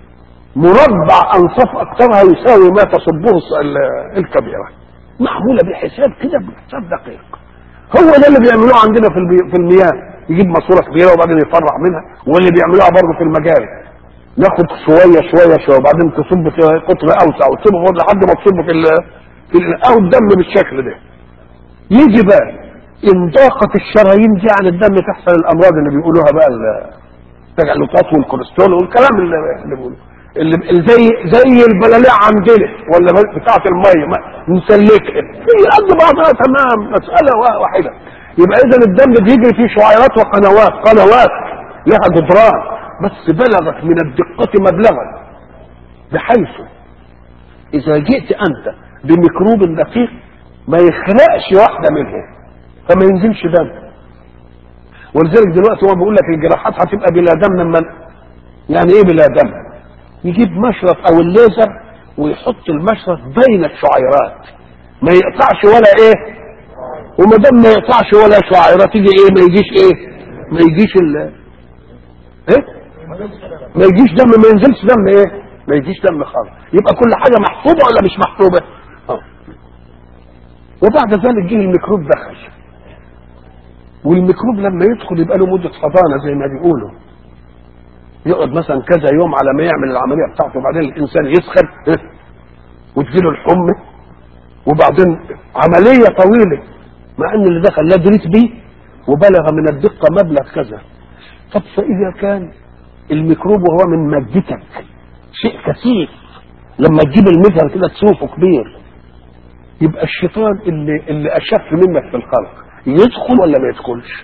مربع انصاف اكثرها يساوي ما تصبه الكبيرة معمولة بحساب كده بحساب دقيق هو ده اللي بيعملوه عندنا في البي... في المياه يجيب ماسوره كبيره وبعدين يفرع منها واللي بيعملوها برضه في المجاري ناخد شويه شويه شويه وبعدين تصب في قطر اوسع وتصب لحد ما تصب في ال... في ال... او الدم بالشكل ده يجي بقى ان ضاقت الشرايين دي عن الدم تحصل الامراض اللي بيقولوها بقى التجلطات والكوليسترول والكلام اللي, اللي بيقولوه اللي زي زي البلاليع عندنا ولا بتاعه الميه مسلكه هي قد بعضها تمام مساله واحده يبقى اذا الدم بيجري فيه شعيرات وقنوات قنوات لها جدران بس بلغت من الدقة مبلغا بحيث إذا جئت أنت بميكروب دقيق ما يخرقش واحدة منهم فما ينزلش دم ولذلك دلوقتي هو بيقول لك الجراحات هتبقى بلا دم لما يعني ايه بلا دم؟ يجيب مشرط او الليزر ويحط المشرط بين الشعيرات ما يقطعش ولا ايه وما دام ما يقطعش ولا شعيرات تيجي ايه ما يجيش ايه ما يجيش ال ايه ما يجيش دم ما ينزلش دم ايه ما يجيش دم خالص يبقى كل حاجه محسوبه ولا مش محسوبه اه وبعد ذلك جه الميكروب دخل والميكروب لما يدخل يبقى له مده حضانه زي ما بيقولوا يقعد مثلا كذا يوم على ما يعمل العمليه بتاعته وبعدين الانسان يسخن وتجيله الحمى وبعدين عمليه طويله مع ان اللي دخل لا دريت بيه وبلغ من الدقه مبلغ كذا طب فاذا كان الميكروب وهو من مادتك شيء كثيف لما تجيب المثل كده تشوفه كبير يبقى الشيطان اللي اللي اشف منك في الخلق يدخل ولا ما يدخلش؟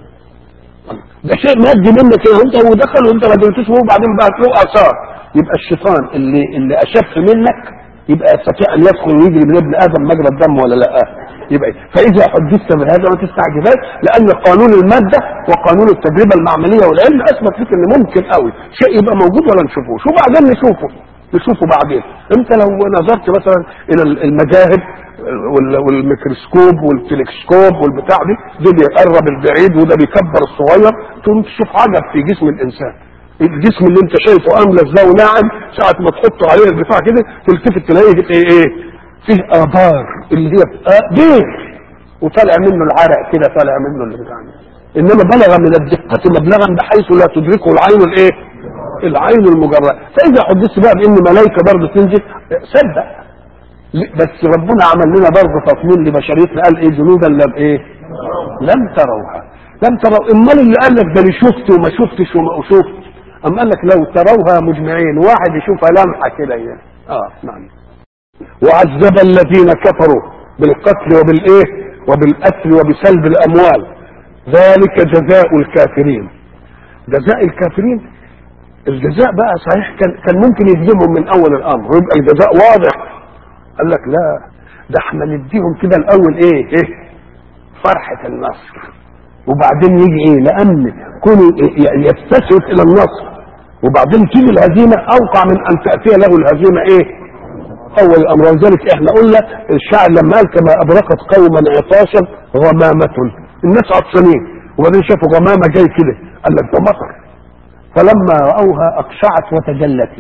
ده شيء مادي منك كده وانت هو دخل وانت ما دريتوش وبعدين بقى له اثار يبقى الشيطان اللي اللي اشف منك يبقى يستطيع ان يدخل ويجري من ابن ادم مجرى الدم ولا لا؟ يبقى إيه؟ فاذا حدثت بهذا ما تستعجباش لان قانون الماده وقانون التجربه المعمليه والعلم اثبت لك ان ممكن قوي شيء يبقى موجود ولا نشوفوش وبعدين نشوفه نشوفه بعدين انت لو نظرت مثلا الى المذاهب والميكروسكوب والتلسكوب والبتاع دي ده بيقرب البعيد وده بيكبر الصغير تقوم تشوف عجب في جسم الانسان الجسم اللي انت شايفه املس ده وناعم ساعه ما تحطه عليه البتاع كده تلتفت تلاقيه ايه ايه فيه ابار اللي هي آه بير وطالع منه العرق كده طالع منه اللي بتاع انما بلغ من الدقه مبلغا بحيث لا تدركه العين الايه العين المجرده فاذا حدثت بقى بان ملائكه برضه تنزل صدق بس ربنا عمل لنا برضه تطمين لبشريتنا قال ايه جنودا لم ايه لم تروها لم تروا امال اللي قال لك ده اللي شفت وما شفتش وما شفت اما قال لك لو تروها مجمعين واحد يشوفها لمحه كده يعني اه نعم وعذب الذين كفروا بالقتل وبالايه وبالقتل وبسلب الاموال ذلك جزاء الكافرين جزاء الكافرين الجزاء بقى صحيح كان كان ممكن يجذبهم من اول الامر ويبقى الجزاء واضح قال لك لا ده احنا نديهم كده الاول ايه ايه فرحه النصر وبعدين يجي ايه لان كونه يستشرف الى النصر وبعدين تيجي الهزيمه اوقع من ان تاتي له الهزيمه ايه اول الامر ولذلك احنا قلنا الشاعر لما قال كما ابرقت قوما عطاشا غمامه الناس عطشانين وبعدين شافوا غمامه جاي كده قال لك ده مطر فلما راوها اقشعت وتجلت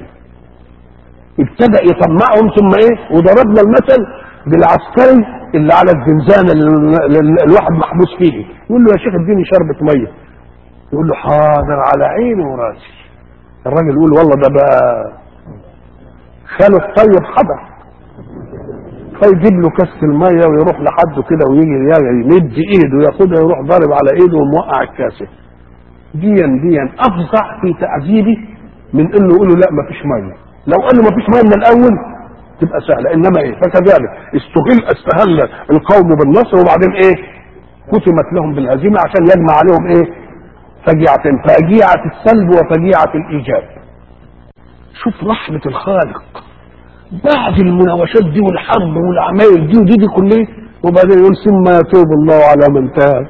ابتدى يطمعهم ثم ايه وضربنا المثل بالعسكري اللي على الزنزانه اللي الواحد محبوس فيه يقول له يا شيخ اديني شربة ميه يقول له حاضر على عيني وراسي الراجل يقول والله ده بقى خاله الطيب حضر فيجيب له كاس الميه ويروح لحده كده ويجي يمد ايده ياخدها يروح ضارب على ايده وموقع الكاسه ديا ديا افظع في تعذيبه من انه يقول له لا مفيش ميه لو قال له مفيش ميه من الاول تبقى سهله انما ايه فكذلك استغل استهل القوم بالنصر وبعدين ايه كتمت لهم بالهزيمه عشان يجمع عليهم ايه فجيعتين فجيعه السلب وفجيعه الايجاب شوف رحمه الخالق بعد المناوشات دي والحرب والعمايل دي ودي, دي كلها وبعدين يقول ثم يتوب الله على من تاب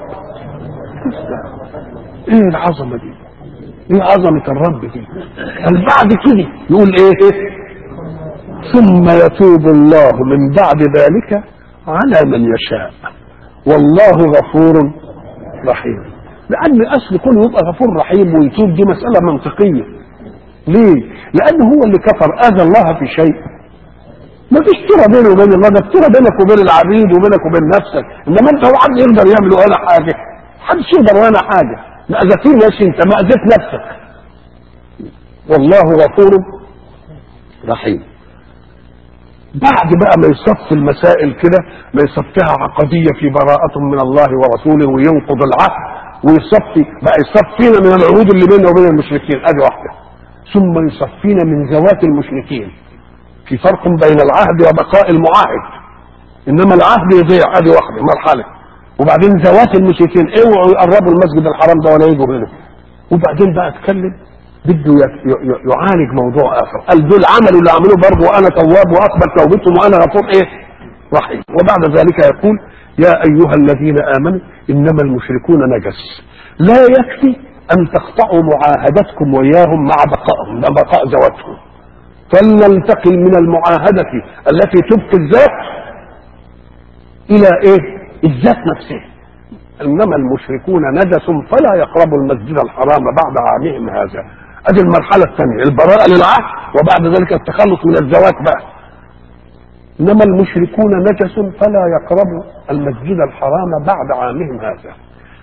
ايه العظمه دي ايه عظمه الرب دي قال بعد كده يقول ايه ثم يتوب الله من بعد ذلك على من يشاء والله غفور رحيم لان اصل كونه يبقى غفور رحيم ويتوب دي مساله منطقيه ليه لان هو اللي كفر اذى الله في شيء ما فيش ترى بينه وبين الله ده ترى بينك وبين العبيد وبينك وبين نفسك انما انت هو حد يقدر يعمل ولا حاجه محدش يقدر ولا حاجه ما اذيتنيش انت ما اذيت نفسك والله غفور رحيم بعد بقى ما يصف المسائل كده ما يصفها عقدية في براءة من الله ورسوله وينقض العهد ويصفي بقى يصفينا من العهود اللي بيننا وبين المشركين ادي واحدة ثم يصفينا من ذوات المشركين في فرق بين العهد وبقاء المعاهد انما العهد يضيع ادي واحدة مرحلة وبعدين ذوات المشركين اوعوا يقربوا المسجد الحرام ده ولا يجوا هنا وبعدين بقى اتكلم بده يعالج موضوع اخر قال دول عملوا اللي عملوه برضه وانا تواب واقبل توبتهم وانا غفور ايه رحيم وبعد ذلك يقول يا ايها الذين امنوا انما المشركون نجس لا يكفي ان تقطعوا معاهدتكم وياهم مع بقائهم لا بقاء ذواتهم فلننتقل من المعاهدة التي تبقي الذات الى ايه الذات نفسها انما المشركون نجس فلا يقربوا المسجد الحرام بعد عامهم هذا ادي المرحله الثانيه البراءه للعهد وبعد ذلك التخلص من الزواج بقى انما المشركون نجس فلا يقربوا المسجد الحرام بعد عامهم هذا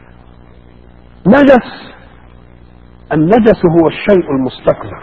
نجس النجس هو الشيء المستقذر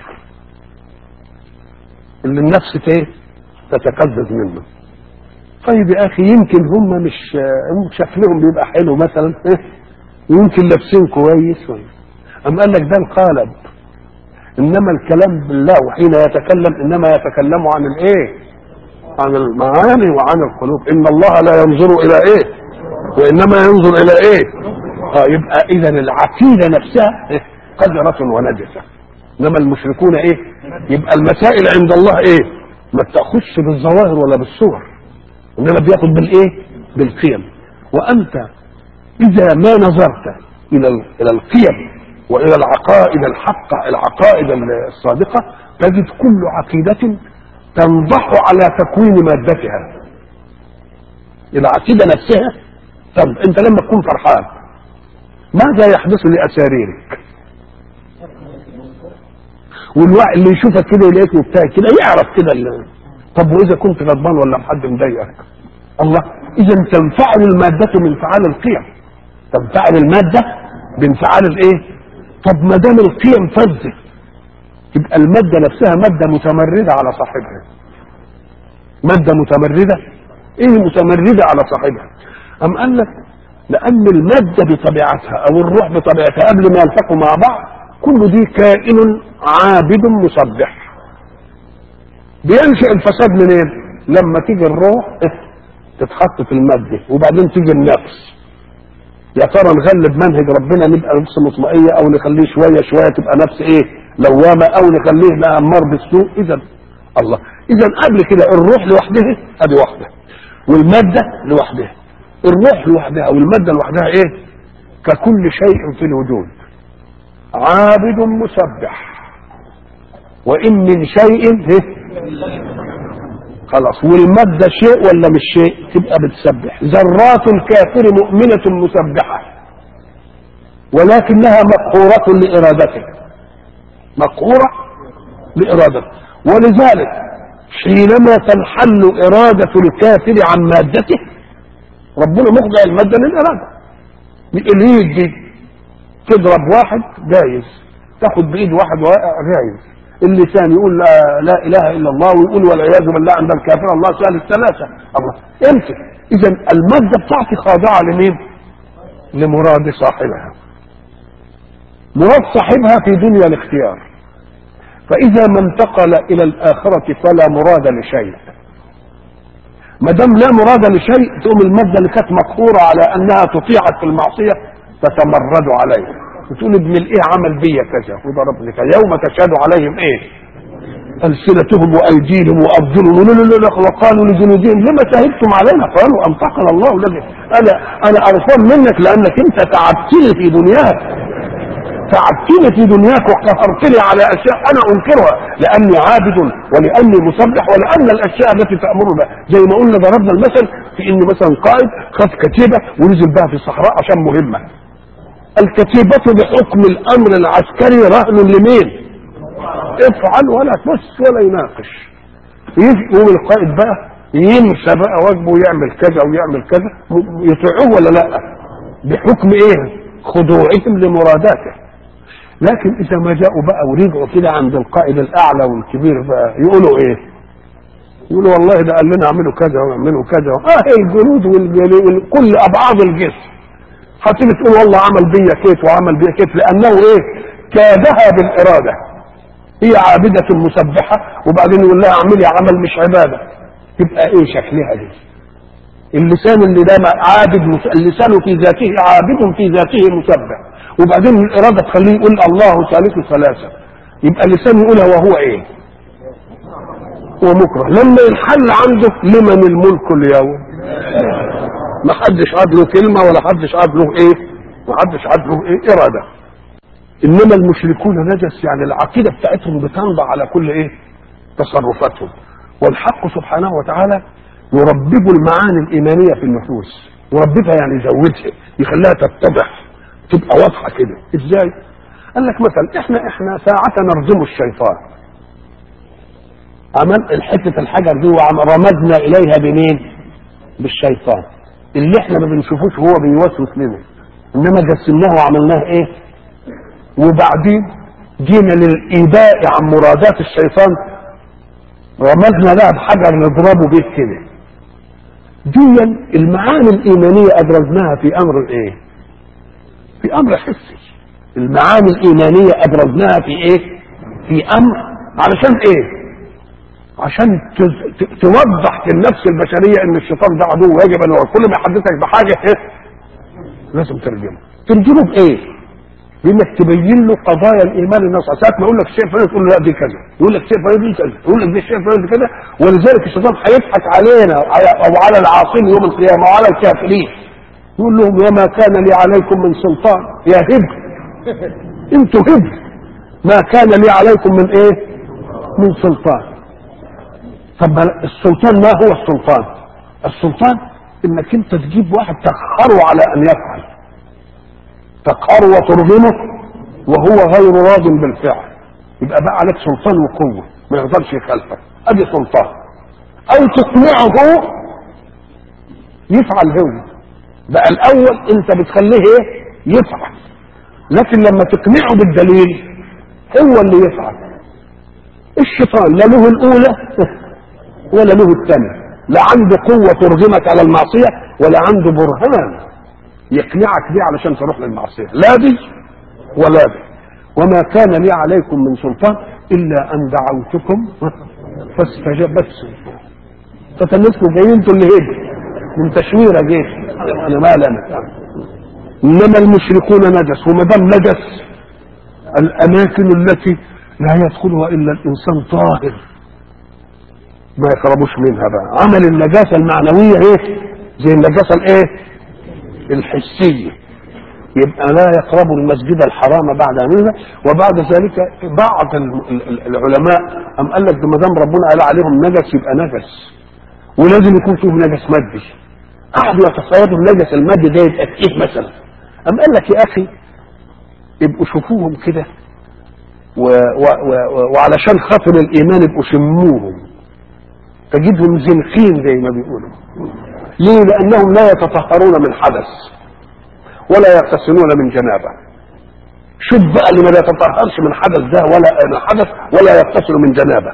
اللي النفس ايه تتقزز منه طيب يا اخي يمكن هم مش شكلهم بيبقى حلو مثلا يمكن لابسين كويس اما قال لك ده القالب انما الكلام بالله وحين يتكلم انما يتكلم عن الايه عن المعاني وعن القلوب ان الله لا ينظر الى ايه وانما ينظر الى ايه اه يبقى اذا العقيده نفسها قذرة ونجسة انما المشركون ايه يبقى المسائل عند الله ايه ما بتاخذش بالظواهر ولا بالصور انما بياخد بالايه بالقيم وانت اذا ما نظرت الى الى القيم والى العقائد الحقه العقائد الصادقه تجد كل عقيده تنضح على تكوين مادتها العقيده نفسها طب انت لما تكون فرحان ماذا يحدث لاساريرك والواحد اللي يشوفك كده يلاقيك وبتاع كده يعرف كده طب واذا كنت غضبان ولا حد مضايقك الله اذا تنفعل الماده من انفعال القيم تنفعل الماده بانفعال الايه طب ما دام القيم فزت تبقى الماده نفسها ماده متمرده على صاحبها ماده متمرده ايه متمرده على صاحبها ام قال لك لان الماده بطبيعتها او الروح بطبيعتها قبل ما يلتقوا مع بعض كل دي كائن عابد مسبح بينشأ الفساد منين؟ لما تيجي الروح تتحط في المادة وبعدين تيجي النفس يا ترى نغلب منهج ربنا نبقى نفس مطمئنة او نخليه شوية شوية تبقى نفس ايه لوامة او نخليه لا امار بالسوء اذا الله اذا قبل كده الروح لوحدها ادي واحدة والمادة لوحدها الروح لوحدها والمادة لوحدها ايه ككل شيء في الوجود عابد مسبح وان من شيء إيه؟ خلاص والمادة شيء ولا مش شيء تبقى بتسبح ذرات الكافر مؤمنة مسبحة ولكنها مقهورة لإرادته مقهورة لإرادته ولذلك حينما تنحل إرادة الكافر عن مادته ربنا مخضع المادة للإرادة الإيد دي تضرب واحد جايز تاخد بإيد واحد واقع جايز اللسان يقول لا, لا اله الا الله ويقول والعياذ بالله عند الكافر الله ثالث ثلاثه الله امسك اذا الماده بتاعتي خاضعه لمين؟ لمراد صاحبها مراد صاحبها في دنيا الاختيار فاذا ما انتقل الى الاخره فلا مراد لشيء ما دام لا مراد لشيء تقوم الماده اللي كانت مقهوره على انها تطيعك في المعصيه تتمرد عليه وتقول ابن الايه عمل بيا كذا وضربني كذا يوم تشهد عليهم ايه ألسنتهم وأيديهم وأرجلهم لا لا لا وقالوا لجنودهم لما شهدتم علينا قالوا أنطقنا الله الذي أنا أنا قرفان منك لأنك أنت تعبتني في دنياك تعبتني في دنياك وقهرتني على أشياء أنا أنكرها لأني عابد ولأني مسبح ولأن الأشياء التي تأمر بها زي ما قلنا ضربنا المثل في إن مثلا قائد خد كتيبة ونزل بها في الصحراء عشان مهمة الكتيبة بحكم الأمر العسكري رهن لمين؟ افعل ولا تبص ولا يناقش يقوم القائد بقى ينسى بقى واجبه ويعمل كذا ويعمل كذا يطيعوه ولا لا بحكم ايه خضوعهم لمراداته لكن اذا ما جاءوا بقى ورجعوا كده عند القائد الاعلى والكبير بقى يقولوا ايه يقولوا والله ده قال لنا اعملوا كذا واعملوا كذا اه الجنود وكل ابعاد الجسم هتيجي تقول والله عمل بيا كيت وعمل بيا كيت لانه ايه كادها بالاراده هي عابدة مسبحة وبعدين يقول لها اعملي عمل مش عبادة تبقى ايه شكلها دي اللسان اللي ده عابد مس... اللسان في ذاته عابد في ذاته مسبح وبعدين الإرادة تخليه يقول الله ثالث ثلاثة يبقى اللسان يقولها وهو ايه هو مكره لما ينحل عنده لمن الملك اليوم ما حدش عاد له كلمة ولا حدش عاد له ايه ما حدش عاد له ايه إرادة انما المشركون نجس يعني العقيده بتاعتهم بتنبع على كل ايه تصرفاتهم والحق سبحانه وتعالى يربب المعاني الايمانيه في النفوس يرببها يعني يزودها يخليها تتضح تبقى واضحه كده ازاي قال لك مثلا احنا احنا ساعة نرجم الشيطان عمل حتة الحجر دي ورمزنا اليها بمين بالشيطان اللي احنا ما بنشوفوش هو بيوسوس لنا انما جسمناه وعملناه ايه وبعدين جينا للإيباء عن مرادات الشيطان رمزنا لها بحجر نضربه بيه كده دي المعاني الإيمانية أبرزناها في أمر إيه؟ في أمر حسي المعاني الإيمانية أبرزناها في إيه؟ في أمر علشان إيه؟ عشان توضح للنفس البشرية إن الشيطان ده عدو ويجب أن كل ما يحدثك بحاجة إيه؟ لازم ترجمه ترجمه بإيه؟ بانك تبين له قضايا الايمان الناس ساعات ما يقول لك شيء فلان تقول له لا دي كذا يقول لك شيء فلان دي كذا يقول لك دي شيء فلان دي كذا ولذلك الشيطان هيضحك علينا او على العاصين يوم القيامه وعلى الكافرين يقول لهم وما كان لي عليكم من سلطان يا هب انتوا هب ما كان لي عليكم من ايه من سلطان طب السلطان ما هو السلطان السلطان انك انت تجيب واحد تقهره على ان يفعل تقهره وترغمه وهو غير راض بالفعل يبقى بقى عليك سلطان وقوه ما يقدرش يخالفك ادي سلطان او تقنعه يفعل هو بقى الاول انت بتخليه ايه يفعل لكن لما تقنعه بالدليل هو اللي يفعل الشيطان لا له الاولى ولا له الثانيه لا عنده قوه ترغمك على المعصيه ولا عنده برهان يقنعك بيه علشان تروح للمعصيه لا دي ولا دي وما كان لي عليكم من سلطان الا ان دعوتكم فاستجبتم فتنسوا جايين انتوا اللي هيك من تشويره جيت انا ما لنا انما المشركون نجس وما دام نجس الاماكن التي لا يدخلها الا الانسان طاهر ما يقربوش منها بقى عمل النجاسه المعنويه ايه زي النجاسه الايه الحسيه يبقى لا يقرب المسجد الحرام بعد هذا وبعد ذلك بعض العلماء ام قال لك ما دام ربنا قال عليهم نجس يبقى نجس ولازم يكون فيه نجس مادي قعدوا يتصوروا النجس المادي ده يبقى ايه مثلا ام قال لك يا اخي يبقوا شوفوهم كده و و و وعلشان خاطر الايمان يبقوا شموهم تجدهم زنخين زي ما بيقولوا ليه لانهم لا يتطهرون من حدث ولا يغتسلون من جنابه شوف بقى اللي ما يتطهرش من حدث ده ولا من حدث ولا يغتسل من جنابه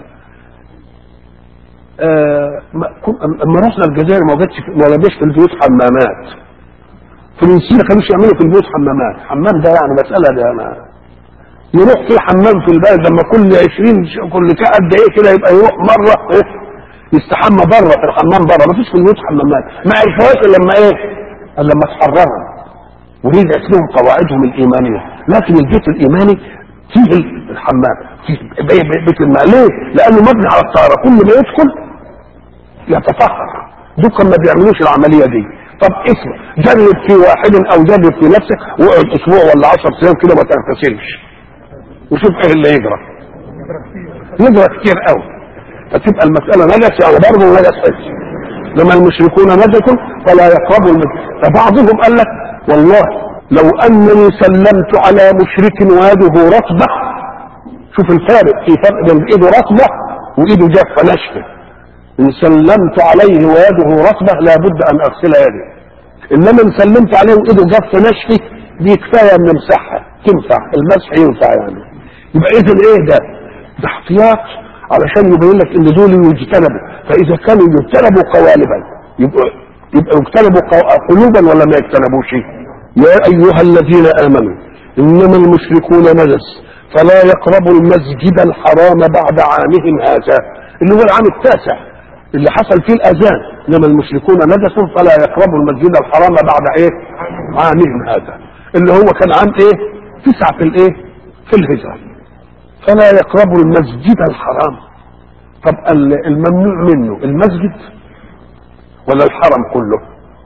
اما رحنا الجزائر ما وجدش ما وجدش في البيوت حمامات في الانسان كانوش يعملوا في البيوت حمامات حمام ده يعني مساله ده ما يروح في حمام في البلد لما كل 20 كل قد ايه كده يبقى يروح مره إيه يستحمى بره في الحمام بره ما فيش في البيوت حمامات ما عرفوهاش الا لما ايه الا لما اتحرروا ورجعت لهم قواعدهم الايمانيه لكن البيت الايماني فيه الحمام فيه بيت الماء ليه؟ لانه مبني على الطهاره كل ما يدخل يتطهر دول ما بيعملوش العمليه دي طب اسمع جرب في واحد او جرب في نفسك واقعد اسبوع ولا 10 ايام كده ما تغتسلش وشوف ايه اللي يجرى يجرى كتير قوي فتبقى المساله نجس يعني برضه نجس حس لما المشركون نجسوا فلا يقربوا المسجد فبعضهم قال لك والله لو انني سلمت على مشرك ويده رطبه شوف الفارق في فرق بين ايده رطبه وايده جافه ناشفه ان سلمت عليه ويده رطبه لابد ان اغسل يدي انما ان سلمت عليه وايده جافه ناشفه دي كفايه نمسحها تنفع المسح ينفع يعني يبقى اذا ايه ده؟ ده احتياط علشان يبين لك ان دول يجتنبوا فاذا كانوا يجتنبوا قوالبا يبقوا يبقى يجتنبوا قلوبا ولا ما يجتنبوش يا ايها الذين امنوا انما المشركون نجس فلا يقربوا المسجد الحرام بعد عامهم هذا اللي هو العام التاسع اللي حصل فيه الاذان انما المشركون نجس فلا يقربوا المسجد الحرام بعد ايه عامهم هذا اللي هو كان عام ايه تسعة في الايه في الهجرة فلا يقربوا المسجد الحرام طب الممنوع منه المسجد ولا الحرم كله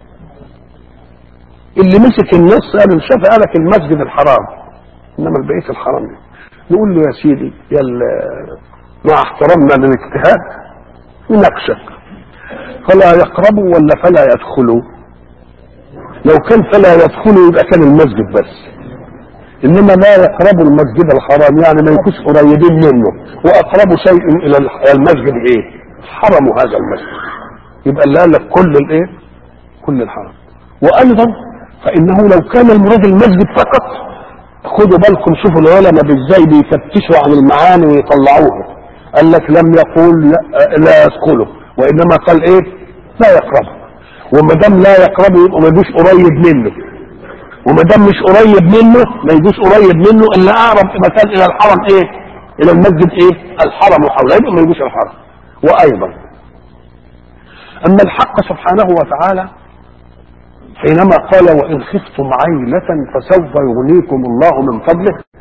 اللي مسك النص قال الشافعي قال لك المسجد الحرام انما البقيه الحرام دي نقول له يا سيدي يا مع احترامنا للاجتهاد نناقشك فلا يقربوا ولا فلا يدخلوا لو كان فلا يدخلوا يبقى كان المسجد بس انما لا يقربوا المسجد الحرام يعني ما يكونش قريبين منه واقرب شيء الى المسجد ايه حرم هذا المسجد يبقى اللي قال لك كل الايه كل الحرم وايضا فانه لو كان المراد المسجد فقط خدوا بالكم شوفوا العلماء ازاي بيفتشوا عن المعاني ويطلعوها قال لك لم يقول لا, لا يدخله وانما قال ايه لا يقربه وما دام لا يقربه يبقى ما يجوش قريب منه وما دام مش قريب منه ما يجوش قريب منه الا اقرب مكان الى الحرم ايه الى المسجد ايه الحرم وحوله يبقى ما يجوش الحرم وايضا اما الحق سبحانه وتعالى حينما قال وان خفتم عيلة فسوف يغنيكم الله من فضله